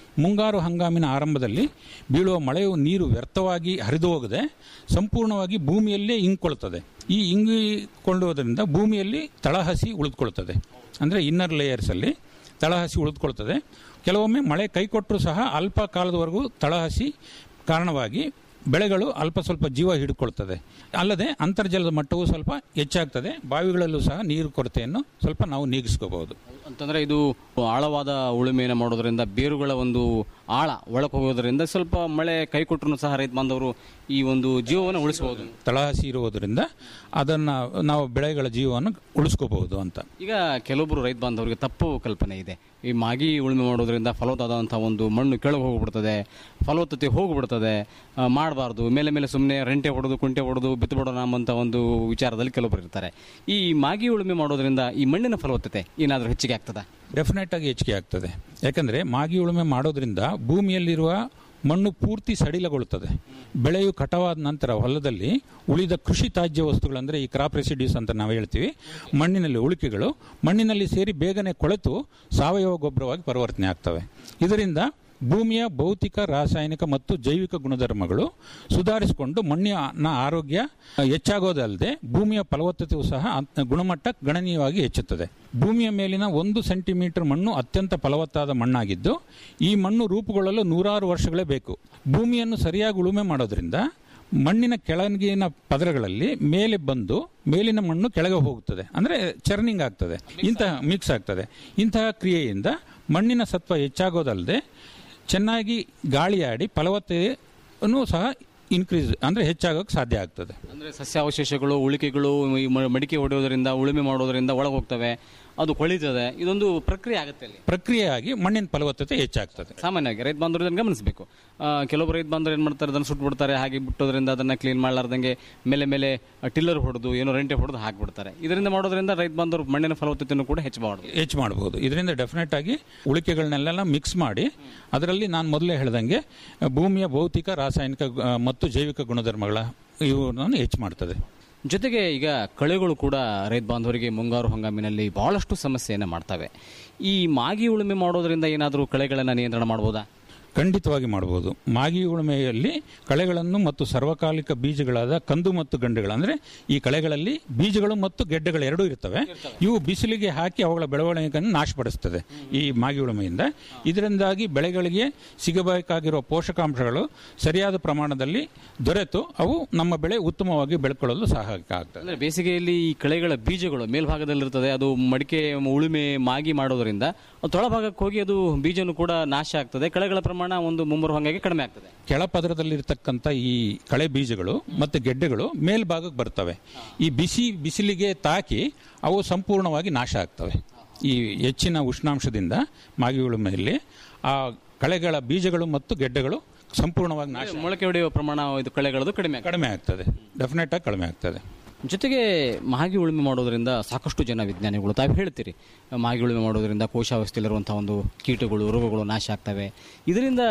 Speaker 10: ಮುಂಗಾರು ಹಂಗಾಮಿನ ಆರಂಭದಲ್ಲಿ ಬೀಳುವ ಮಳೆಯು ನೀರು ವ್ಯರ್ಥವಾಗಿ ಹರಿದು ಹೋಗದೆ ಸಂಪೂರ್ಣವಾಗಿ ಭೂಮಿಯಲ್ಲೇ ಇಂಗಿಕೊಳ್ತದೆ ಈ ಇಂಗಿಕೊಳ್ಳುವುದರಿಂದ ಭೂಮಿಯಲ್ಲಿ ತಳಹಸಿ ಉಳಿದುಕೊಳ್ತದೆ ಅಂದರೆ ಇನ್ನರ್ ಲೇಯರ್ಸಲ್ಲಿ ತಳಹಸಿ ಉಳಿದುಕೊಳ್ತದೆ ಕೆಲವೊಮ್ಮೆ ಮಳೆ ಕೈ ಕೊಟ್ಟರೂ ಸಹ ಅಲ್ಪ ಕಾಲದವರೆಗೂ ತಳಹಸಿ ಕಾರಣವಾಗಿ ಬೆಳೆಗಳು ಅಲ್ಪ ಸ್ವಲ್ಪ ಜೀವ ಹಿಡ್ಕೊಳ್ತದೆ ಅಲ್ಲದೆ ಅಂತರ್ಜಲದ ಮಟ್ಟವೂ ಸ್ವಲ್ಪ ಹೆಚ್ಚಾಗ್ತದೆ ಬಾವಿಗಳಲ್ಲೂ ಸಹ ನೀರು ಕೊರತೆಯನ್ನು ಸ್ವಲ್ಪ ನಾವು ನೀಗಿಸ್ಕೋಬಹುದು
Speaker 9: ಅಂತಂದ್ರೆ ಇದು ಆಳವಾದ ಉಳುಮೆಯನ್ನು ಮಾಡೋದ್ರಿಂದ ಬೇರುಗಳ ಒಂದು ಆಳ ಒಳಗೆ ಹೋಗೋದ್ರಿಂದ ಸ್ವಲ್ಪ ಮಳೆ ಕೈ ಕೊಟ್ಟರು ಸಹ ರೈತ ಬಾಂಧವರು ಈ ಒಂದು ಜೀವವನ್ನು ಉಳಿಸಬಹುದು
Speaker 10: ತಳಹಸಿ ಇರುವುದರಿಂದ ಅದನ್ನು ನಾವು ಬೆಳೆಗಳ ಜೀವವನ್ನು ಉಳಿಸ್ಕೋಬಹುದು ಅಂತ
Speaker 9: ಈಗ ಕೆಲವೊಬ್ಬರು ರೈತ ಬಾಂಧವರಿಗೆ ತಪ್ಪು ಕಲ್ಪನೆ ಇದೆ ಈ ಮಾಗಿ ಉಳುಮೆ ಮಾಡೋದ್ರಿಂದ ಫಲವತ್ತಾದಂಥ ಒಂದು ಮಣ್ಣು ಕೆಳಗೆ ಹೋಗ್ಬಿಡ್ತದೆ ಫಲವತ್ತತೆ ಹೋಗ್ಬಿಡ್ತದೆ ಮಾಡಬಾರ್ದು ಮೇಲೆ ಮೇಲೆ ಸುಮ್ಮನೆ ರೆಂಟೆ ಹೊಡೆದು ಕುಂಟೆ ಹೊಡೆದು ಬಿತ್ತಬಿಡೋಣ ಅಂತ ಒಂದು ವಿಚಾರದಲ್ಲಿ ಕೆಲವೊಬ್ಬರು ಇರ್ತಾರೆ ಈ ಮಾಗಿ ಉಳುಮೆ ಮಾಡೋದ್ರಿಂದ ಈ ಮಣ್ಣಿನ ಫಲವತ್ತತೆ ಏನಾದರೂ ಹೆಚ್ಚಿಗೆ ಆಗ್ತದ
Speaker 10: ಡೆಫಿನೆಟ್ ಆಗಿ ಹೆಚ್ಚಿಗೆ ಆಗ್ತದೆ ಯಾಕಂದ್ರೆ ಮಾಗಿ ಉಳುಮೆ ಮಾಡೋದ್ರಿಂದ ಭೂಮಿಯಲ್ಲಿರುವ ಮಣ್ಣು ಪೂರ್ತಿ ಸಡಿಲಗೊಳ್ಳುತ್ತದೆ ಬೆಳೆಯು ಕಟಾವಾದ ನಂತರ ಹೊಲದಲ್ಲಿ ಉಳಿದ ಕೃಷಿ ತ್ಯಾಜ್ಯ ವಸ್ತುಗಳಂದ್ರೆ ಈ ಕ್ರಾಪ್ ರೆಸಿಡ್ಯೂಸ್ ಅಂತ ನಾವು ಹೇಳ್ತೀವಿ ಮಣ್ಣಿನಲ್ಲಿ ಉಳಿಕೆಗಳು ಮಣ್ಣಿನಲ್ಲಿ ಸೇರಿ ಬೇಗನೆ ಕೊಳೆತು ಸಾವಯವ ಗೊಬ್ಬರವಾಗಿ ಪರಿವರ್ತನೆ ಆಗ್ತವೆ ಇದರಿಂದ ಭೂಮಿಯ ಭೌತಿಕ ರಾಸಾಯನಿಕ ಮತ್ತು ಜೈವಿಕ ಗುಣಧರ್ಮಗಳು ಸುಧಾರಿಸಿಕೊಂಡು ಮಣ್ಣಿನ ಆರೋಗ್ಯ ಹೆಚ್ಚಾಗೋದಲ್ಲದೆ ಭೂಮಿಯ ಫಲವತ್ತತೆಯೂ ಸಹ ಅತ್- ಗುಣಮಟ್ಟ ಗಣನೀಯವಾಗಿ ಹೆಚ್ಚುತ್ತದೆ ಭೂಮಿಯ ಮೇಲಿನ ಒಂದು ಸೆಂಟಿಮೀಟರ್ ಮಣ್ಣು ಅತ್ಯಂತ ಫಲವತ್ತಾದ ಮಣ್ಣಾಗಿದ್ದು ಈ ಮಣ್ಣು ರೂಪುಗೊಳ್ಳಲು ನೂರಾರು ವರ್ಷಗಳೇ ಬೇಕು ಭೂಮಿಯನ್ನು ಸರಿಯಾಗಿ ಉಳುಮೆ ಮಾಡೋದ್ರಿಂದ ಮಣ್ಣಿನ ಕೆಳಗಿನ ಪದರಗಳಲ್ಲಿ ಮೇಲೆ ಬಂದು ಮೇಲಿನ ಮಣ್ಣು ಕೆಳಗೆ ಹೋಗುತ್ತದೆ ಅಂದರೆ ಚರ್ನಿಂಗ್ ಆಗ್ತದೆ ಇಂತಹ ಮಿಕ್ಸ್ ಆಗ್ತದೆ ಇಂತಹ ಕ್ರಿಯೆಯಿಂದ ಮಣ್ಣಿನ ಸತ್ವ ಹೆಚ್ಚಾಗೋದಲ್ಲದೆ ಚೆನ್ನಾಗಿ ಗಾಳಿಯಾಡಿ ಫಲವತ್ತತೆಯನ್ನು ಸಹ ಇನ್ಕ್ರೀಸ್ ಅಂದರೆ ಹೆಚ್ಚಾಗೋಕ್ಕೆ ಸಾಧ್ಯ ಆಗ್ತದೆ
Speaker 9: ಅಂದ್ರೆ ಸಸ್ಯಾವಶೇಷಗಳು ಉಳಿಕೆಗಳು ಈ ಮ- ಮಡಿಕೆ ಹೊಡೆಯೋದ್ರಿಂದ ಉಳುಮೆ ಮಾಡೋದ್ರಿಂದ ಒಳಗೆ ಹೋಗ್ತವೆ ಅದು ಕೊಳಿತದೆ ಇದೊಂದು ಪ್ರಕ್ರಿಯೆ ಆಗುತ್ತೆ ಅಲ್ಲಿ
Speaker 10: ಪ್ರಕ್ರಿಯೆಯಾಗಿ ಮಣ್ಣಿನ ಫಲವತ್ತತೆ ಹೆಚ್ಚಾಗ್ತದೆ
Speaker 9: ಸಾಮಾನ್ಯವಾಗಿ ರೈತ ಬಾಂಧವರು ಇದನ್ನು ಗಮನಿಸಬೇಕು ಕೆಲವೊಬ್ಬರು ರೈತ ಬಾಂಧವರು ಏನು ಮಾಡ್ತಾರೆ ಅದನ್ನು ಸುಟ್ಟು ಬಿಡ್ತಾರೆ ಹಾಗೆ ಬಿಟ್ಟೋದ್ರಿಂದ ಅದನ್ನು ಕ್ಲೀನ್ ಮಾಡಲಾರ್ದಂಗೆ ಮೇಲೆ ಮೇಲೆ ಟಿಲ್ಲರ್ ಹೊಡೆದು ಏನೋ ರೆಂಟೆ ಹೊಡೆದು ಹಾಕಿಬಿಡ್ತಾರೆ ಇದರಿಂದ ಮಾಡೋದ್ರಿಂದ ರೈತ ಬಾಂಧವರು ಮಣ್ಣಿನ ಫಲವತ್ತತೆಯನ್ನು ಕೂಡ ಹೆಚ್ಚಬಾರ್ದು
Speaker 10: ಹೆಚ್ಚು ಮಾಡಬಹುದು ಇದರಿಂದ ಡೆಫಿನೆಟ್ ಆಗಿ ಉಳಿಕೆಗಳನ್ನೆಲ್ಲ ಮಿಕ್ಸ್ ಮಾಡಿ ಅದರಲ್ಲಿ ನಾನು ಮೊದಲೇ ಹೇಳ್ದಂಗೆ ಭೂಮಿಯ ಭೌತಿಕ ರಾಸಾಯನಿಕ ಆ, ಮತ್ತು ಜೈವಿಕ ಗುಣಧರ್ಮಗಳ ಇವುಗಳನ್ನು ಹೆಚ್ಚು ಮಾಡ್ತದೆ
Speaker 9: ಜೊತೆಗೆ ಈಗ ಕಳೆಗಳು ಕೂಡ ರೈತ ಬಾಂಧವರಿಗೆ ಮುಂಗಾರು ಹಂಗಾಮಿನಲ್ಲಿ ಬಹಳಷ್ಟು ಸಮಸ್ಯೆಯನ್ನು ಮಾಡ್ತವೆ ಈ ಮಾಗಿ ಉಳುಮೆ ಮಾಡೋದ್ರಿಂದ ಏನಾದರೂ ಕಳೆಗಳನ್ನು ನಿಯಂತ್ರಣ ಮಾಡ್ಬೋದಾ
Speaker 10: ಖಂಡಿತವಾಗಿ ಮಾಡಬಹುದು ಮಾಗಿ ಉಳುಮೆಯಲ್ಲಿ ಕಳೆಗಳನ್ನು ಮತ್ತು ಸರ್ವಕಾಲಿಕ ಬೀಜಗಳಾದ ಕಂದು ಮತ್ತು ಗಂಡುಗಳು ಅಂದರೆ ಈ ಕಳೆಗಳಲ್ಲಿ ಬೀಜಗಳು ಮತ್ತು ಗೆಡ್ಡೆಗಳು ಎರಡೂ ಇರ್ತವೆ ಇವು ಬಿಸಿಲಿಗೆ ಹಾಕಿ ಅವುಗಳ ಬೆಳವಣಿಗೆಯನ್ನು ನಾಶಪಡಿಸ್ತದೆ ಈ ಮಾಗಿ ಉಳುಮೆಯಿಂದ ಇದರಿಂದಾಗಿ ಬೆಳೆಗಳಿಗೆ ಸಿಗಬೇಕಾಗಿರುವ ಪೋಷಕಾಂಶಗಳು ಸರಿಯಾದ ಪ್ರಮಾಣದಲ್ಲಿ ದೊರೆತು ಅವು ನಮ್ಮ ಬೆಳೆ ಉತ್ತಮವಾಗಿ ಬೆಳ್ಕೊಳ್ಳಲು ಸಹಾಯಕ ಆಗ್ತದೆ
Speaker 9: ಅಂದ್ರೆ ಬೇಸಿಗೆಯಲ್ಲಿ ಈ ಕಳೆಗಳ ಬೀಜಗಳು ಮೇಲ್ಭಾಗದಲ್ಲಿರ್ತದೆ ಅದು ಮಡಿಕೆ ಉಳುಮೆ ಮಾಗಿ ಮಾಡೋದ್ರಿಂದ ಅದು ತೊಳಭಾಗಕ್ಕೆ ಹೋಗಿ ಅದು ಬೀಜನು ಕೂಡ ನಾಶ ಆಗ್ತದೆ ಕಳೆಗಳ ಪ್ರಮಾಣ ಒಂದು ಮುಂಬರುವ ಹಂಗಾಗಿ ಕಡಿಮೆ ಆಗ್ತದೆ
Speaker 10: ಕೆಳಪದರದಲ್ಲಿರ್ತಕ್ಕಂಥ ಈ ಕಳೆ ಬೀಜಗಳು ಮತ್ತು ಗೆಡ್ಡೆಗಳು ಮೇಲ್ಭಾಗಕ್ಕೆ ಬರ್ತವೆ ಈ ಬಿಸಿ ಬಿಸಿಲಿಗೆ ತಾಕಿ ಅವು ಸಂಪೂರ್ಣವಾಗಿ ನಾಶ ಆಗ್ತವೆ ಈ ಹೆಚ್ಚಿನ ಉಷ್ಣಾಂಶದಿಂದ ಮಾಗಿ ಉಳುಮೆಯಲ್ಲಿ ಆ ಕಳೆಗಳ ಬೀಜಗಳು ಮತ್ತು ಗೆಡ್ಡೆಗಳು ಸಂಪೂರ್ಣವಾಗಿ ನಾಶ
Speaker 9: ಮೊಳಕೆ ಹೊಡೆಯುವ ಪ್ರಮಾಣ ಇದು ಕಳೆಗಳದು ಕಡಿಮೆ ಆಗ್ತದೆ.
Speaker 10: ಕಡಿಮೆ ಆಗ್ತದೆ ಡೆಫಿನೆಟ್ ಆಗಿ ಕಡಿಮೆ ಆಗ್ತದೆ
Speaker 9: ಜೊತೆಗೆ ಮಾಗಿ ಉಳುಮೆ ಮಾಡೋದ್ರಿಂದ ಸಾಕಷ್ಟು ಜನ ವಿಜ್ಞಾನಿಗಳು ತಾವು ಹೇಳ್ತೀರಿ ಮಾಗಿ ಉಳುಮೆ ಮಾಡೋದ್ರಿಂದ ಕೋಶಾವಸ್ಥೆಯಲ್ಲಿರುವಂಥ ಒಂದು ಕೀಟಗಳು ರೋಗಗಳು ನಾಶ ಆಗ್ತವೆ ಇದರಿಂದ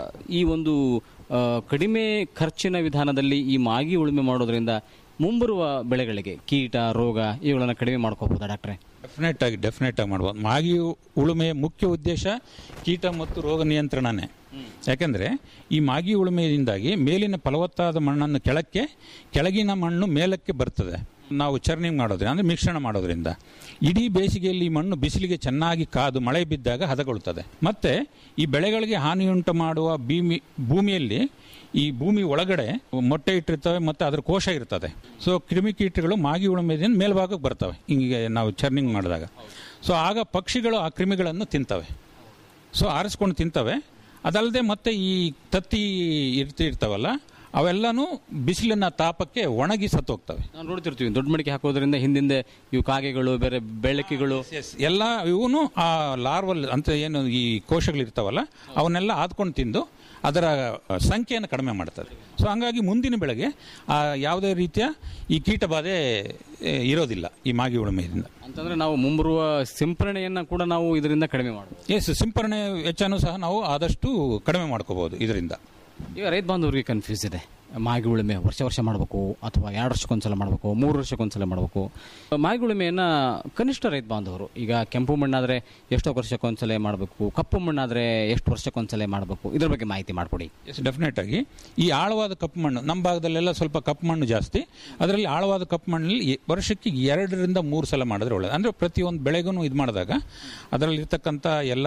Speaker 9: ಈ ಒಂದು ಆ, ಕಡಿಮೆ ಖರ್ಚಿನ ವಿಧಾನದಲ್ಲಿ ಈ ಮಾಗಿ ಉಳುಮೆ ಮಾಡೋದ್ರಿಂದ ಮುಂಬರುವ ಬೆಳೆಗಳಿಗೆ ಕೀಟ ರೋಗ ಇವುಗಳನ್ನು ಕಡಿಮೆ ಮಾಡ್ಕೋಬೋದಾ ಡಾಕ್ಟ್ರೆ
Speaker 10: ಡೆಫಿನೆಟ್ ಆಗಿ ಡೆಫಿನೆಟ್ ಆಗಿ ಮಾಡ್ಬೋದು ಮಾಗಿ ಉಳುಮೆಯ ಮುಖ್ಯ ಉದ್ದೇಶ ಕೀಟ ಮತ್ತು ರೋಗ ನಿಯಂತ್ರಣನೇ ಯಾಕೆಂದರೆ ಈ ಮಾಗಿ ಉಳುಮೆಯಿಂದಾಗಿ ಮೇಲಿನ ಫಲವತ್ತಾದ ಮಣ್ಣನ್ನು ಕೆಳಕ್ಕೆ ಕೆಳಗಿನ ಮಣ್ಣು ಮೇಲಕ್ಕೆ ಬರ್ತದೆ ನಾವು ಚರ್ನಿಂಗ್ ಮಾಡೋದ್ರಿಂದ ಅಂದರೆ ಮಿಶ್ರಣ ಮಾಡೋದ್ರಿಂದ ಇಡೀ ಬೇಸಿಗೆಯಲ್ಲಿ ಈ ಮಣ್ಣು ಬಿಸಿಲಿಗೆ ಚೆನ್ನಾಗಿ ಕಾದು ಮಳೆ ಬಿದ್ದಾಗ ಹದಗೊಳ್ಳುತ್ತದೆ ಮತ್ತೆ ಈ ಬೆಳೆಗಳಿಗೆ ಹಾನಿಯುಂಟು ಮಾಡುವ ಭೂಮಿ ಭೂಮಿಯಲ್ಲಿ ಈ ಭೂಮಿ ಒಳಗಡೆ ಮೊಟ್ಟೆ ಇಟ್ಟಿರ್ತವೆ ಮತ್ತು ಅದರ ಕೋಶ ಇರ್ತದೆ ಸೊ ಕ್ರಿಮಿಕೀಟಗಳು ಮಾಗಿ ಉಳುಮೆದಿಂದ ಮೇಲ್ಭಾಗಕ್ಕೆ ಬರ್ತವೆ ಹಿಂಗೆ ನಾವು ಚರ್ನಿಂಗ್ ಮಾಡಿದಾಗ ಸೊ ಆಗ ಪಕ್ಷಿಗಳು ಆ ಕ್ರಿಮಿಗಳನ್ನು ತಿಂತವೆ ಸೊ ಆರಿಸ್ಕೊಂಡು ತಿಂತವೆ ಅದಲ್ಲದೆ ಮತ್ತೆ ಈ ತತ್ತಿ ಇರ್ತಿ ಇರ್ತಾವಲ್ಲ ಅವೆಲ್ಲನೂ ಬಿಸಿಲಿನ ತಾಪಕ್ಕೆ ಒಣಗಿ ಸತ್ತೋಗ್ತವೆ
Speaker 9: ನಾವು ನೋಡ್ತಿರ್ತೀವಿ ದೊಡ್ಡ ಮಡಿಕೆ ಹಾಕೋದ್ರಿಂದ ಹಿಂದಿಂದೆ ಇವು ಕಾಗೆಗಳು ಬೇರೆ ಬೆಳಕಿಗಳು
Speaker 10: ಎಲ್ಲ ಇವನು ಆ ಲಾರ್ವಲ್ ಅಂತ ಏನು ಈ ಕೋಶಗಳಿರ್ತಾವಲ್ಲ ಅವನ್ನೆಲ್ಲ ಆದ್ಕೊಂಡು ತಿಂದು ಅದರ ಸಂಖ್ಯೆಯನ್ನು ಕಡಿಮೆ ಮಾಡ್ತದೆ ಸೊ ಹಂಗಾಗಿ ಮುಂದಿನ ಬೆಳೆಗೆ ಆ ಯಾವುದೇ ರೀತಿಯ ಈ ಕೀಟ ಬಾಧೆ ಏ, ಇರೋದಿಲ್ಲ ಈ ಮಾಗಿ ಉಳುಮೆಯಿಂದ
Speaker 9: ಅಂತಂದ್ರೆ ನಾವು ಮುಂಬರುವ ಸಿಂಪರಣೆಯನ್ನ ಕೂಡ ನಾವು ಇದರಿಂದ ಕಡಿಮೆ ಮಾಡಬಹುದು
Speaker 10: ಎಸ್ ಸಿಂಪರಣೆ ವೆಚ್ಚನೂ ಸಹ ನಾವು ಆದಷ್ಟು ಕಡಿಮೆ ಮಾಡ್ಕೋಬಹುದು ಇದರಿಂದ
Speaker 9: ಈಗ ರೈತ ಬಾಂಧವರಿಗೆ ಕನ್ಫ್ಯೂಸ್ ಇದೆ ಮಾಗಿ ಉಳುಮೆ ವರ್ಷ ವರ್ಷ ಮಾಡಬೇಕು ಅಥವಾ ಎರಡು ವರ್ಷಕ್ಕೊಂದ್ಸಲ ಮಾಡಬೇಕು ಮೂರು ವರ್ಷಕ್ಕೊಂದ್ಸಲ ಮಾಡಬೇಕು ಮಾಗಿ ಉಳುಮೆಯನ್ನು ಕನಿಷ್ಠ ರೈತ ಬಾಂಧವರು ಈಗ ಕೆಂಪು ಮಣ್ಣಾದರೆ ಎಷ್ಟೋ ವರ್ಷಕ್ಕೊಂದ್ಸಲ ಮಾಡಬೇಕು ಕಪ್ಪು ಮಣ್ಣಾದರೆ ಎಷ್ಟು ವರ್ಷಕ್ಕೊಂದ್ಸಲ ಮಾಡಬೇಕು ಇದ್ರ ಬಗ್ಗೆ ಮಾಹಿತಿ ಮಾಡಿಕೊಡಿ
Speaker 10: ಎಸ್ ಡೆಫಿನೆಟ್ ಆಗಿ ಈ ಆಳವಾದ ಕಪ್ಪು ಮಣ್ಣು ನಮ್ಮ ಭಾಗದಲ್ಲೆಲ್ಲ ಸ್ವಲ್ಪ ಕಪ್ಪು ಮಣ್ಣು ಜಾಸ್ತಿ ಅದರಲ್ಲಿ ಆಳವಾದ ಕಪ್ಪು ಮಣ್ಣಲ್ಲಿ ಎ- ವರ್ಷಕ್ಕೆ ಎರಡರಿಂದ ಮೂರು ಸಲ ಮಾಡಿದ್ರೆ ಒಳ್ಳೆಯದು ಅಂದರೆ ಪ್ರತಿಯೊಂದು ಬೆಳೆಗೂ ಇದು ಮಾಡಿದಾಗ ಅದರಲ್ಲಿರ್ತಕ್ಕಂಥ ಎಲ್ಲ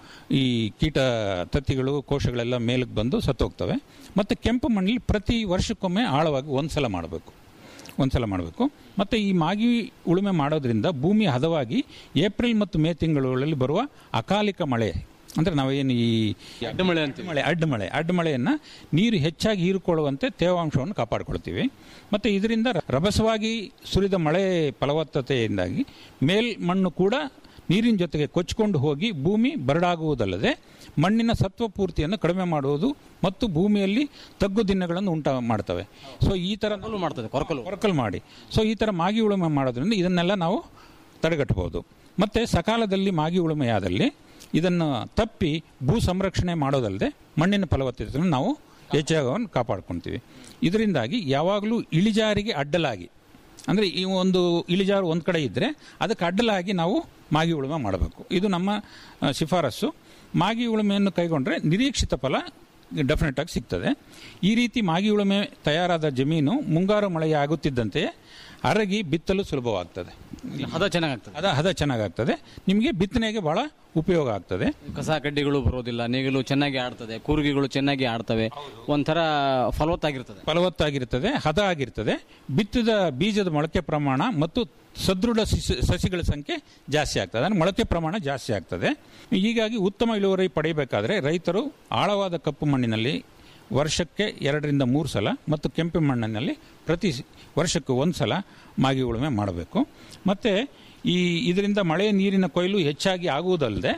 Speaker 10: ಈ ಕೀಟ ತತ್ತಿಗಳು ಕೋಶಗಳೆಲ್ಲ ಮೇಲಕ್ಕೆ ಬಂದು ಸತ್ತೋಗ್ತವೆ ಮತ್ತು ಕೆಂಪು ಮಣ್ಣಲ್ಲಿ ಪ್ರತಿ ವರ್ಷಕ್ಕೊಮ್ಮೆ ಆಳವಾಗಿ ಒಂದು ಸಲ ಮಾಡಬೇಕು ಒಂದು ಸಲ ಮಾಡಬೇಕು ಮತ್ತು ಈ ಮಾಗಿ ಉಳುಮೆ ಮಾಡೋದ್ರಿಂದ ಭೂಮಿ ಹದವಾಗಿ ಏಪ್ರಿಲ್ ಮತ್ತು ಮೇ ತಿಂಗಳಲ್ಲಿ ಬರುವ ಅಕಾಲಿಕ ಮಳೆ ಅಂದರೆ ನಾವೇನು ಈ ಅಡ್ಡ ಮಳೆ ಅಂತ ಮಳೆ ಅಡ್ಡ ಮಳೆ ಅಡ್ಡ ಮಳೆಯನ್ನು ನೀರು ಹೆಚ್ಚಾಗಿ ಹೀರಿಕೊಳ್ಳುವಂತೆ ತೇವಾಂಶವನ್ನು ಕಾಪಾಡಿಕೊಳ್ತೀವಿ ಮತ್ತು ಇದರಿಂದ ರಭಸವಾಗಿ ಸುರಿದ ಮಳೆ ಫಲವತ್ತತೆಯಿಂದಾಗಿ ಮೇಲ್ಮಣ್ಣು ಕೂಡ ನೀರಿನ ಜೊತೆಗೆ ಕೊಚ್ಚಿಕೊಂಡು ಹೋಗಿ ಭೂಮಿ ಬರಡಾಗುವುದಲ್ಲದೆ ಮಣ್ಣಿನ ಸತ್ವಪೂರ್ತಿಯನ್ನು ಕಡಿಮೆ ಮಾಡುವುದು ಮತ್ತು ಭೂಮಿಯಲ್ಲಿ ತಗ್ಗು ದಿನಗಳನ್ನು ಉಂಟ ಮಾಡ್ತವೆ ಸೊ ಈ ಥರ
Speaker 9: ಮಾಡ್ತದೆ ಕೊರಕಲು
Speaker 10: ಕೊರಕಲು ಮಾಡಿ ಸೊ ಈ ಥರ ಮಾಗಿ ಉಳುಮೆ ಮಾಡೋದ್ರಿಂದ ಇದನ್ನೆಲ್ಲ ನಾವು ತಡೆಗಟ್ಟಬಹುದು ಮತ್ತು ಸಕಾಲದಲ್ಲಿ ಮಾಗಿ ಉಳುಮೆಯಾದಲ್ಲಿ ಇದನ್ನು ತಪ್ಪಿ ಭೂ ಸಂರಕ್ಷಣೆ ಮಾಡೋದಲ್ಲದೆ ಮಣ್ಣಿನ ಫಲವತ್ತತೆಯನ್ನು ನಾವು ಹೆಚ್ಚಾಗವನ್ನು ಕಾಪಾಡ್ಕೊಳ್ತೀವಿ ಇದರಿಂದಾಗಿ ಯಾವಾಗಲೂ ಇಳಿಜಾರಿಗೆ ಅಡ್ಡಲಾಗಿ ಅಂದರೆ ಈ ಒಂದು ಇಳಿಜಾರು ಒಂದು ಕಡೆ ಇದ್ದರೆ ಅದಕ್ಕೆ ಅಡ್ಡಲಾಗಿ ನಾವು ಮಾಗಿ ಉಳುಮೆ ಮಾಡಬೇಕು ಇದು ನಮ್ಮ ಆ, ಶಿಫಾರಸ್ಸು ಮಾಗಿ ಉಳುಮೆಯನ್ನು ಕೈಗೊಂಡ್ರೆ ನಿರೀಕ್ಷಿತ ಫಲ ಡೆಫಿನೆಟ್ ಆಗಿ ಸಿಗ್ತದೆ ಈ ರೀತಿ ಮಾಗಿ ಉಳುಮೆ ತಯಾರಾದ ಜಮೀನು ಮುಂಗಾರು ಮಳೆಯಾಗುತ್ತಿದ್ದಂತೆಯೇ ಅರಗಿ ಬಿತ್ತಲು ಸುಲಭವಾಗ್ತದೆ
Speaker 9: ಹದ ಚೆನ್ನಾಗಾಗ್ತದೆ
Speaker 10: ಅದ ಹದ ಚೆನ್ನಾಗಾಗ್ತದೆ ನಿಮಗೆ ಬಿತ್ತನೆಗೆ ಬಹಳ ಉಪಯೋಗ ಆಗ್ತದೆ
Speaker 9: ಕಸ ಕಡ್ಡಿಗಳು ಬರೋದಿಲ್ಲ ನೇಗಿಲು ಚೆನ್ನಾಗಿ ಆಡ್ತದೆ ಕೂರ್ಗಿಗಳು ಚೆನ್ನಾಗಿ ಆಡ್ತವೆ ಒಂಥರ ಫಲವತ್ತಾಗಿರ್ತದೆ
Speaker 10: ಫಲವತ್ತಾಗಿರ್ತದೆ ಹದ ಆಗಿರ್ತದೆ ಬಿತ್ತಿದ ಬೀಜದ ಮೊಳಕೆ ಪ್ರಮಾಣ ಮತ್ತು ಸದೃಢ ಸಿಸ- ಸಸಿಗಳ ಸಂಖ್ಯೆ ಜಾಸ್ತಿ ಆಗ್ತದೆ ಅಂದರೆ ಮೊಳಕೆ ಪ್ರಮಾಣ ಜಾಸ್ತಿ ಆಗ್ತದೆ ಹೀಗಾಗಿ ಉತ್ತಮ ಇಳುವರಿ ಪಡೆಯಬೇಕಾದ್ರೆ ರೈತರು ಆಳವಾದ ಕಪ್ಪು ಮಣ್ಣಿನಲ್ಲಿ ವರ್ಷಕ್ಕೆ ಎರಡರಿಂದ ಮೂರು ಸಲ ಮತ್ತು ಕೆಂಪು ಮಣ್ಣಿನಲ್ಲಿ ಪ್ರತಿ ಸ- ವರ್ಷಕ್ಕೆ ಒಂದು ಸಲ ಮಾಗಿ ಉಳುಮೆ ಮಾಡಬೇಕು ಮತ್ತು ಈ ಇದರಿಂದ ಮಳೆ ನೀರಿನ ಕೊಯ್ಲು ಹೆಚ್ಚಾಗಿ ಆಗುವುದಲ್ಲದೆ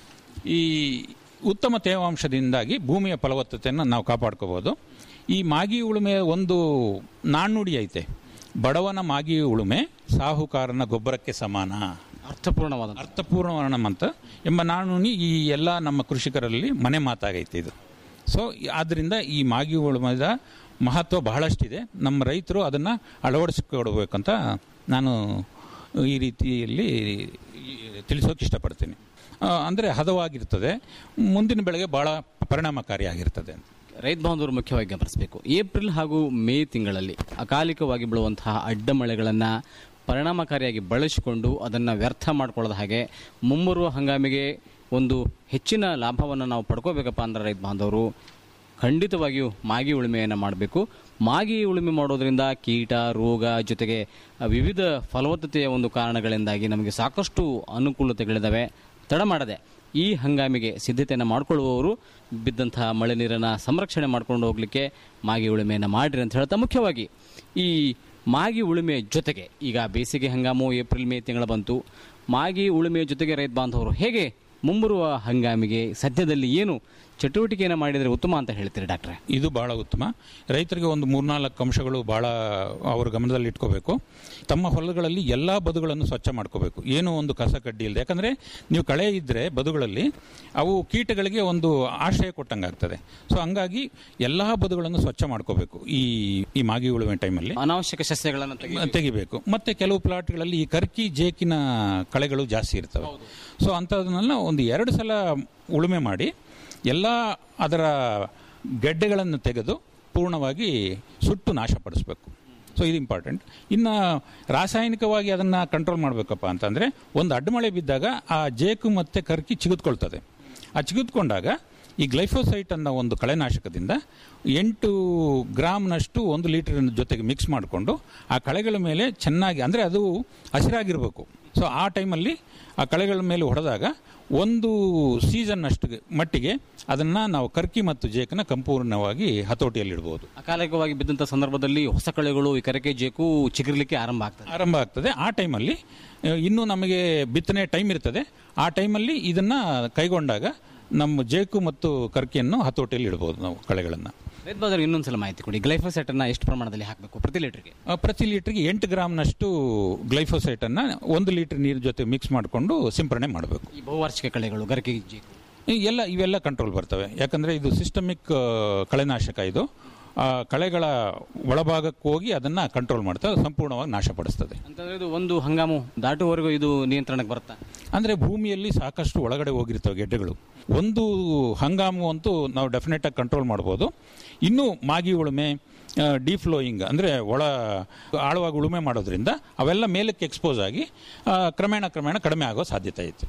Speaker 10: ಈ ಉತ್ತಮ ತೇವಾಂಶದಿಂದಾಗಿ ಭೂಮಿಯ ಫಲವತ್ತತೆಯನ್ನು ನಾವು ಕಾಪಾಡ್ಕೋಬೋದು ಈ ಮಾಗಿ ಉಳುಮೆಯ ಒಂದು ನಾಣ್ಣುಡಿ ಐತೆ ಬಡವನ ಮಾಗಿ ಉಳುಮೆ ಸಾಹುಕಾರನ ಗೊಬ್ಬರಕ್ಕೆ ಸಮಾನ
Speaker 9: ಅರ್ಥಪೂರ್ಣವಾದ
Speaker 10: ಅರ್ಥಪೂರ್ಣ ಅಂತ ಎಂಬ ನಾಣ್ಣುಡಿ ಈ ಎಲ್ಲ ನಮ್ಮ ಕೃಷಿಕರಲ್ಲಿ ಮನೆ ಮಾತಾಗೈತೆ ಇದು ಸೊ ಆದ್ದರಿಂದ ಈ ಮಾಗಿ ಉಳುಮೆದ ಮಹತ್ವ ಬಹಳಷ್ಟಿದೆ ನಮ್ಮ ರೈತರು ಅದನ್ನು ಅಳವಡಿಸಿಕೊಡ್ಬೇಕಂತ ನಾನು ಈ ರೀತಿಯಲ್ಲಿ ತಿಳಿಸೋಕೆ ಇಷ್ಟಪಡ್ತೀನಿ ಅಂದರೆ ಹದವಾಗಿರ್ತದೆ ಮುಂದಿನ ಬೆಳೆಗೆ ಭಾಳ ಪರಿಣಾಮಕಾರಿಯಾಗಿರ್ತದೆ
Speaker 9: ರೈತ ಬಾಂಧವರು ಮುಖ್ಯವಾಗಿ ಗಮನಿಸಬೇಕು ಏಪ್ರಿಲ್ ಹಾಗೂ ಮೇ ತಿಂಗಳಲ್ಲಿ ಅಕಾಲಿಕವಾಗಿ ಬೀಳುವಂತಹ ಅಡ್ಡ ಮಳೆಗಳನ್ನು ಪರಿಣಾಮಕಾರಿಯಾಗಿ ಬಳಸಿಕೊಂಡು ಅದನ್ನು ವ್ಯರ್ಥ ಮಾಡ್ಕೊಳ್ಳೋದ ಹಾಗೆ ಮುಂಬರುವ ಹಂಗಾಮಿಗೆ ಒಂದು ಹೆಚ್ಚಿನ ಲಾಭವನ್ನು ನಾವು ಪಡ್ಕೋಬೇಕಪ್ಪ ಅಂದ್ರೆ ರೈತ ಬಾಂಧವರು ಖಂಡಿತವಾಗಿಯೂ ಮಾಗಿ ಉಳುಮೆಯನ್ನು ಮಾಡಬೇಕು ಮಾಗಿ ಉಳುಮೆ ಮಾಡೋದ್ರಿಂದ ಕೀಟ ರೋಗ ಜೊತೆಗೆ ವಿವಿಧ ಫಲವತ್ತತೆಯ ಒಂದು ಕಾರಣಗಳಿಂದಾಗಿ ನಮಗೆ ಸಾಕಷ್ಟು ಅನುಕೂಲತೆಗಳಿದ್ದಾವೆ ತಡ ಮಾಡದೆ ಈ ಹಂಗಾಮಿಗೆ ಸಿದ್ಧತೆಯನ್ನು ಮಾಡಿಕೊಳ್ಳುವವರು ಬಿದ್ದಂತಹ ಮಳೆ ನೀರನ್ನು ಸಂರಕ್ಷಣೆ ಮಾಡ್ಕೊಂಡು ಹೋಗಲಿಕ್ಕೆ ಮಾಗಿ ಉಳುಮೆಯನ್ನು ಮಾಡಿರಿ ಅಂತ ಹೇಳ್ತಾ ಮುಖ್ಯವಾಗಿ ಈ ಮಾಗಿ ಉಳುಮೆ ಜೊತೆಗೆ ಈಗ ಬೇಸಿಗೆ ಹಂಗಾಮು ಏಪ್ರಿಲ್ ಮೇ ತಿಂಗಳ ಬಂತು ಮಾಗಿ ಉಳುಮೆಯ ಜೊತೆಗೆ ರೈತ ಬಾಂಧವರು ಹೇಗೆ ಮುಂಬರುವ ಹಂಗಾಮಿಗೆ ಸದ್ಯದಲ್ಲಿ ಏನು ಚಟುವಟಿಕೆಯನ್ನು ಮಾಡಿದರೆ ಉತ್ತಮ ಅಂತ ಹೇಳ್ತೀರಿ ಡಾಕ್ಟ್ರೆ
Speaker 10: ಇದು ಬಹಳ ಉತ್ತಮ ರೈತರಿಗೆ ಒಂದು ಮೂರ್ನಾಲ್ಕು ಅಂಶಗಳು ಬಹಳ ಅವ್ರ ಗಮನದಲ್ಲಿ ಇಟ್ಕೋಬೇಕು ತಮ್ಮ ಹೊಲಗಳಲ್ಲಿ ಎಲ್ಲ ಬದುಗಳನ್ನು ಸ್ವಚ್ಛ ಮಾಡ್ಕೋಬೇಕು ಏನೂ ಒಂದು ಕಸ ಕಡ್ಡಿ ಇಲ್ಲದೆ ಯಾಕಂದರೆ ನೀವು ಕಳೆ ಇದ್ದರೆ ಬದುಗಳಲ್ಲಿ ಅವು ಕೀಟಗಳಿಗೆ ಒಂದು ಆಶ್ರಯ ಕೊಟ್ಟಂಗೆ ಆಗ್ತದೆ ಸೊ ಹಂಗಾಗಿ ಎಲ್ಲ ಬದುಗಳನ್ನು ಸ್ವಚ್ಛ ಮಾಡ್ಕೋಬೇಕು ಈ ಈ ಮಾಗಿ ಉಳುಮೆ ಟೈಮಲ್ಲಿ
Speaker 9: ಅನಾವಶ್ಯಕ ಸಸ್ಯಗಳನ್ನು ತೆಗಿ
Speaker 10: ತೆಗಿಬೇಕು ಮತ್ತೆ ಕೆಲವು ಪ್ಲಾಟ್ಗಳಲ್ಲಿ ಈ ಕರ್ಕಿ ಜೇಕಿನ ಕಳೆಗಳು ಜಾಸ್ತಿ ಇರ್ತವೆ ಸೊ ಅಂಥದನ್ನೆಲ್ಲ ಒಂದು ಎರಡು ಸಲ ಉಳುಮೆ ಮಾಡಿ ಎಲ್ಲ ಅದರ ಗೆಡ್ಡೆಗಳನ್ನು ತೆಗೆದು ಪೂರ್ಣವಾಗಿ ಸುಟ್ಟು ನಾಶಪಡಿಸ್ಬೇಕು ಸೊ ಇದು ಇಂಪಾರ್ಟೆಂಟ್ ಇನ್ನು ರಾಸಾಯನಿಕವಾಗಿ ಅದನ್ನು ಕಂಟ್ರೋಲ್ ಮಾಡಬೇಕಪ್ಪ ಅಂತಂದರೆ ಒಂದು ಅಡ್ಡಮಳೆ ಬಿದ್ದಾಗ ಆ ಜೇಕು ಮತ್ತು ಕರ್ಕಿ ಚಿಗಿದ್ಕೊಳ್ತದೆ ಆ ಚಿಗಿದ್ಕೊಂಡಾಗ ಈ ಗ್ಲೈಫೋಸೈಟ್ ಅನ್ನೋ ಒಂದು ಕಳೆನಾಶಕದಿಂದ ಎಂಟು ಗ್ರಾಮ್ನಷ್ಟು ಒಂದು ಲೀಟರಿನ ಜೊತೆಗೆ ಮಿಕ್ಸ್ ಮಾಡಿಕೊಂಡು ಆ ಕಳೆಗಳ ಮೇಲೆ ಚೆನ್ನಾಗಿ ಅಂದರೆ ಅದು ಹಸಿರಾಗಿರಬೇಕು ಸೊ ಆ ಟೈಮಲ್ಲಿ ಆ ಕಳೆಗಳ ಮೇಲೆ ಹೊಡೆದಾಗ ಒಂದು ಸೀಸನ್ನಷ್ಟು ಮಟ್ಟಿಗೆ ಅದನ್ನು ನಾವು ಕರ್ಕಿ ಮತ್ತು ಜೇಕನ್ನ ಸಂಪೂರ್ಣವಾಗಿ ಹತೋಟಿಯಲ್ಲಿಡ್ಬೋದು
Speaker 9: ಅಕಾಲಿಕವಾಗಿ ಬಿದ್ದಂಥ ಸಂದರ್ಭದಲ್ಲಿ ಹೊಸ ಕಳೆಗಳು ಈ ಕರೆಕೆ ಜೇಕು ಚಿಗುರ್ಲಿಕ್ಕೆ ಆರಂಭ ಆಗ್ತದೆ
Speaker 10: ಆರಂಭ ಆಗ್ತದೆ ಆ ಟೈಮಲ್ಲಿ ಆ, ಇನ್ನೂ ನಮಗೆ ಬಿತ್ತನೆ ಟೈಮ್ ಇರ್ತದೆ ಆ ಟೈಮಲ್ಲಿ ಇದನ್ನು ಕೈಗೊಂಡಾಗ ನಮ್ಮ ಜೇಕು ಮತ್ತು ಕರ್ಕಿಯನ್ನು ಹತೋಟಿಯಲ್ಲಿ ಇಡ್ಬೋದು ನಾವು ಕಳೆಗಳನ್ನು
Speaker 9: ರೈತ ಬಾಂಧವರು ಇನ್ನೊಂದ್ಸಲ ಮಾಹಿತಿ ಕೊಡಿ ಗ್ಲೈಫೋಸೆಟ್ ಅನ್ನ ಎಷ್ಟು ಪ್ರಮಾಣದಲ್ಲಿ ಹಾಕಬೇಕು ಪ್ರತಿ ಲೀಟರ್ಗೆ
Speaker 10: ಆ, ಪ್ರತಿ ಲೀಟ್ರಿಗೆ ಎಂಟು ಗ್ರಾಮ್ನಷ್ಟು ಗ್ಲೈಫೋಸೈಟನ್ನು ಒಂದು ಲೀಟರ್ ನೀರು ಜೊತೆ ಮಿಕ್ಸ್ ಮಾಡಿಕೊಂಡು ಸಿಂಪರಣೆ ಮಾಡಬೇಕು
Speaker 9: ಈ ಬಹುವಾರ್ಷಿಕ ಕಳೆಗಳು ಗರಿಕೆ ಜೇಕು
Speaker 10: ಈ ಎಲ್ಲ ಇವೆಲ್ಲ ಕಂಟ್ರೋಲ್ ಬರ್ತವೆ ಯಾಕಂದರೆ ಇದು ಸಿಸ್ಟಮಿಕ್ ಕಳೆನಾಶಕ ಇದು ಆ ಕಳೆಗಳ ಒಳಭಾಗಕ್ಕೆ ಹೋಗಿ ಅದನ್ನು ಕಂಟ್ರೋಲ್ ಮಾಡ್ತಾ ಸಂಪೂರ್ಣವಾಗಿ ನಾಶಪಡಿಸ್ತದೆ
Speaker 9: ಅಂತಂದ್ರೆ ಇದು ಒಂದು ಹಂಗಾಮು ದಾಟುವವರೆಗೂ ಇದು ನಿಯಂತ್ರಣಕ್ಕೆ ಬರುತ್ತಾ
Speaker 10: ಅಂದರೆ ಭೂಮಿಯಲ್ಲಿ ಸಾಕಷ್ಟು ಒಳಗಡೆ ಹೋಗಿರ್ತವೆ ಗೆಡ್ಡೆಗಳು ಒಂದು ಹಂಗಾಮು ಅಂತೂ ನಾವು ಡೆಫಿನೆಟ್ ಆಗಿ ಕಂಟ್ರೋಲ್ ಮಾಡ್ಬೋದು ಇನ್ನು ಮಾಗಿ ಉಳುಮೆ ಡಿಫ್ಲೋಯಿಂಗ್ ಅಂದರೆ ಒಳ ಆಳವಾಗಿ ಉಳುಮೆ ಮಾಡೋದ್ರಿಂದ ಅವೆಲ್ಲ ಮೇಲಕ್ಕೆ ಎಕ್ಸ್ಪೋಸ್ ಆಗಿ ಆ, ಕ್ರಮೇಣ ಕ್ರಮೇಣ ಕಡಿಮೆ ಆಗೋ ಸಾಧ್ಯತೆ ಐತೆ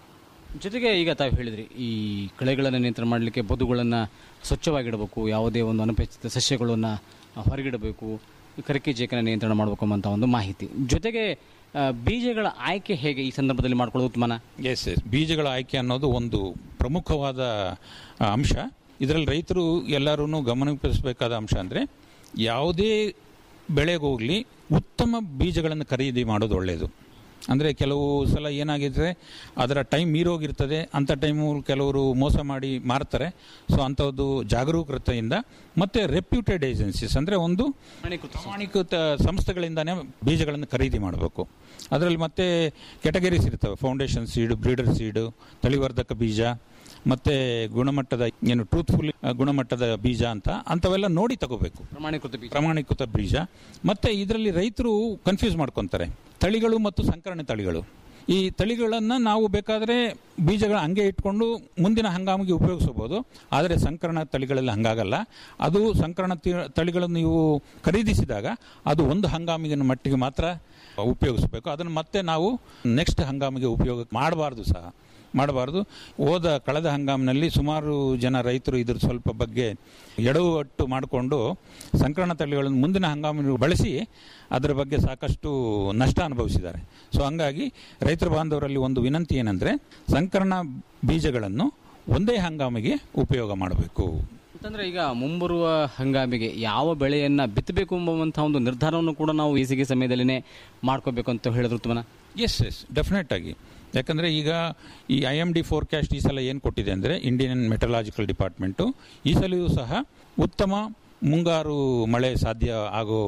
Speaker 9: ಜೊತೆಗೆ ಈಗ ತಾವು ಹೇಳಿದ್ರಿ ಈ ಕಳೆಗಳನ್ನು ನಿಯಂತ್ರಣ ಮಾಡಲಿಕ್ಕೆ ಬದುಗಳನ್ನು ಸ್ವಚ್ಛವಾಗಿಡಬೇಕು ಯಾವುದೇ ಒಂದು ಅನಪೇಕ್ಷಿತ ಸಸ್ಯಗಳನ್ನು ಹೊರಗಿಡಬೇಕು ಕರಿಕೆ ಜೇಕನ ನಿಯಂತ್ರಣ ಮಾಡಬೇಕು ಅಂತ ಒಂದು ಮಾಹಿತಿ ಜೊತೆಗೆ ಆ, ಬೀಜಗಳ ಆಯ್ಕೆ ಹೇಗೆ ಈ ಸಂದರ್ಭದಲ್ಲಿ ಮಾಡ್ಕೊಳ್ಳೋದು ಉತ್ತಮನ
Speaker 10: ಎಸ್ ಎಸ್ ಬೀಜಗಳ ಆಯ್ಕೆ ಅನ್ನೋದು ಒಂದು ಪ್ರಮುಖವಾದ ಆ, ಅಂಶ ಇದರಲ್ಲಿ ರೈತರು ಎಲ್ಲರೂ ಗಮನಿಸಬೇಕಾದ ಅಂಶ ಅಂದರೆ ಯಾವುದೇ ಬೆಳೆಗೋಗಲಿ ಉತ್ತಮ ಬೀಜಗಳನ್ನು ಖರೀದಿ ಮಾಡೋದು ಒಳ್ಳೆಯದು ಅಂದರೆ ಕೆಲವು ಸಲ ಏನಾಗಿದೆ ಅದರ ಟೈಮ್ ಮೀರೋಗಿರ್ತದೆ ಅಂಥ ಟೈಮು ಕೆಲವರು ಮೋಸ ಮಾಡಿ ಮಾರ್ತಾರೆ ಸೊ ಅಂಥದ್ದು ಜಾಗರೂಕತೆಯಿಂದ ಮತ್ತು ರೆಪ್ಯೂಟೆಡ್ ಏಜೆನ್ಸೀಸ್ ಅಂದರೆ ಒಂದು ಪ್ರಾಮಾಣಿಕೃತ ಸಂಸ್ಥೆಗಳಿಂದಾನೇ ಬೀಜಗಳನ್ನು ಖರೀದಿ ಮಾಡಬೇಕು ಅದರಲ್ಲಿ ಮತ್ತೆ ಕೆಟಗರೀಸ್ ಇರ್ತವೆ ಫೌಂಡೇಶನ್ ಸೀಡು ಬ್ರೀಡರ್ ಸೀಡು ತಳಿವರ್ಧಕ ಬೀಜ ಮತ್ತೆ ಗುಣಮಟ್ಟದ ಏನು ಟ್ರೂತ್ಫುಲ್ ಗುಣಮಟ್ಟದ ಬೀಜ ಅಂತ ಅಂಥವೆಲ್ಲ ನೋಡಿ ತಗೋಬೇಕು
Speaker 9: ಪ್ರಮಾಣೀಕೃತ ಬೀಜ
Speaker 10: ಪ್ರಮಾಣೀಕೃತ ಬೀಜ ಮತ್ತೆ ಇದರಲ್ಲಿ ರೈತರು ಕನ್ಫ್ಯೂಸ್ ಮಾಡ್ಕೊತಾರೆ ತಳಿಗಳು ಮತ್ತು ಸಂಕರಣ ತಳಿಗಳು ಈ ತಳಿಗಳನ್ನು ನಾವು ಬೇಕಾದರೆ ಬೀಜಗಳ ಹಂಗೆ ಇಟ್ಕೊಂಡು ಮುಂದಿನ ಹಂಗಾಮಿಗೆ ಉಪಯೋಗಿಸಬಹುದು ಆದರೆ ಸಂಕರಣ ತಳಿಗಳಲ್ಲಿ ಹಂಗಾಗಲ್ಲ ಅದು ಸಂಕರಣ ತಿ- ತಳಿಗಳನ್ನು ನೀವು ಖರೀದಿಸಿದಾಗ ಅದು ಒಂದು ಹಂಗಾಮಿಗೆ ಮಟ್ಟಿಗೆ ಮಾತ್ರ ಉಪಯೋಗಿಸಬೇಕು ಅದನ್ನು ಮತ್ತೆ ನಾವು ನೆಕ್ಸ್ಟ್ ಹಂಗಾಮಿಗೆ ಉಪಯೋಗ ಮಾಡಬಾರ್ದು ಸಹ ಮಾಡಬಾರ್ದು ಹೋದ ಕಳೆದ ಹಂಗಾಮಿನಲ್ಲಿ ಸುಮಾರು ಜನ ರೈತರು ಇದ್ರ ಸ್ವಲ್ಪ ಬಗ್ಗೆ ಎಡವಟ್ಟು ಮಾಡಿಕೊಂಡು ಸಂಕರಣ ತಳಿಗಳನ್ನು ಮುಂದಿನ ಹಂಗಾಮಿನ ಬಳಸಿ ಅದರ ಬಗ್ಗೆ ಸಾಕಷ್ಟು ನಷ್ಟ ಅನುಭವಿಸಿದ್ದಾರೆ ಸೊ ಹಂಗಾಗಿ ರೈತರ ಬಾಂಧವರಲ್ಲಿ ಒಂದು ವಿನಂತಿ ಏನಂದರೆ ಸಂಕರಣ ಬೀಜಗಳನ್ನು ಒಂದೇ ಹಂಗಾಮಿಗೆ ಉಪಯೋಗ ಮಾಡಬೇಕು
Speaker 9: ಅಂತಂದ್ರೆ ಈಗ ಮುಂಬರುವ ಹಂಗಾಮಿಗೆ ಯಾವ ಬೆಳೆಯನ್ನ ಬಿತ್ತಬೇಕು ಎಂಬುವಂತಹ ಒಂದು ನಿರ್ಧಾರವನ್ನು ಕೂಡ ನಾವು ಬೇಸಿಗೆ ಸಮಯದಲ್ಲಿನೇ ಮಾಡ್ಕೋಬೇಕು ಅಂತ ಹೇಳಿದ್ರು ಉತ್ತಮನ
Speaker 10: ಎಸ್ ಎಸ್ ಡೆಫಿನೆಟ್ ಆಗಿ ಯಾಕಂದರೆ ಈಗ ಈ ಐ ಎಮ್ ಡಿ ಫೋರ್ಕ್ಯಾಸ್ಟ್ ಈ ಸಲ ಏನು ಕೊಟ್ಟಿದೆ ಅಂದರೆ ಇಂಡಿಯನ್ ಮೆಟಲಾಜಿಕಲ್ ಡಿಪಾರ್ಟ್ಮೆಂಟು ಈ ಸಲವೂ ಸಹ ಉತ್ತಮ ಮುಂಗಾರು ಮಳೆ ಸಾಧ್ಯ ಆಗೋ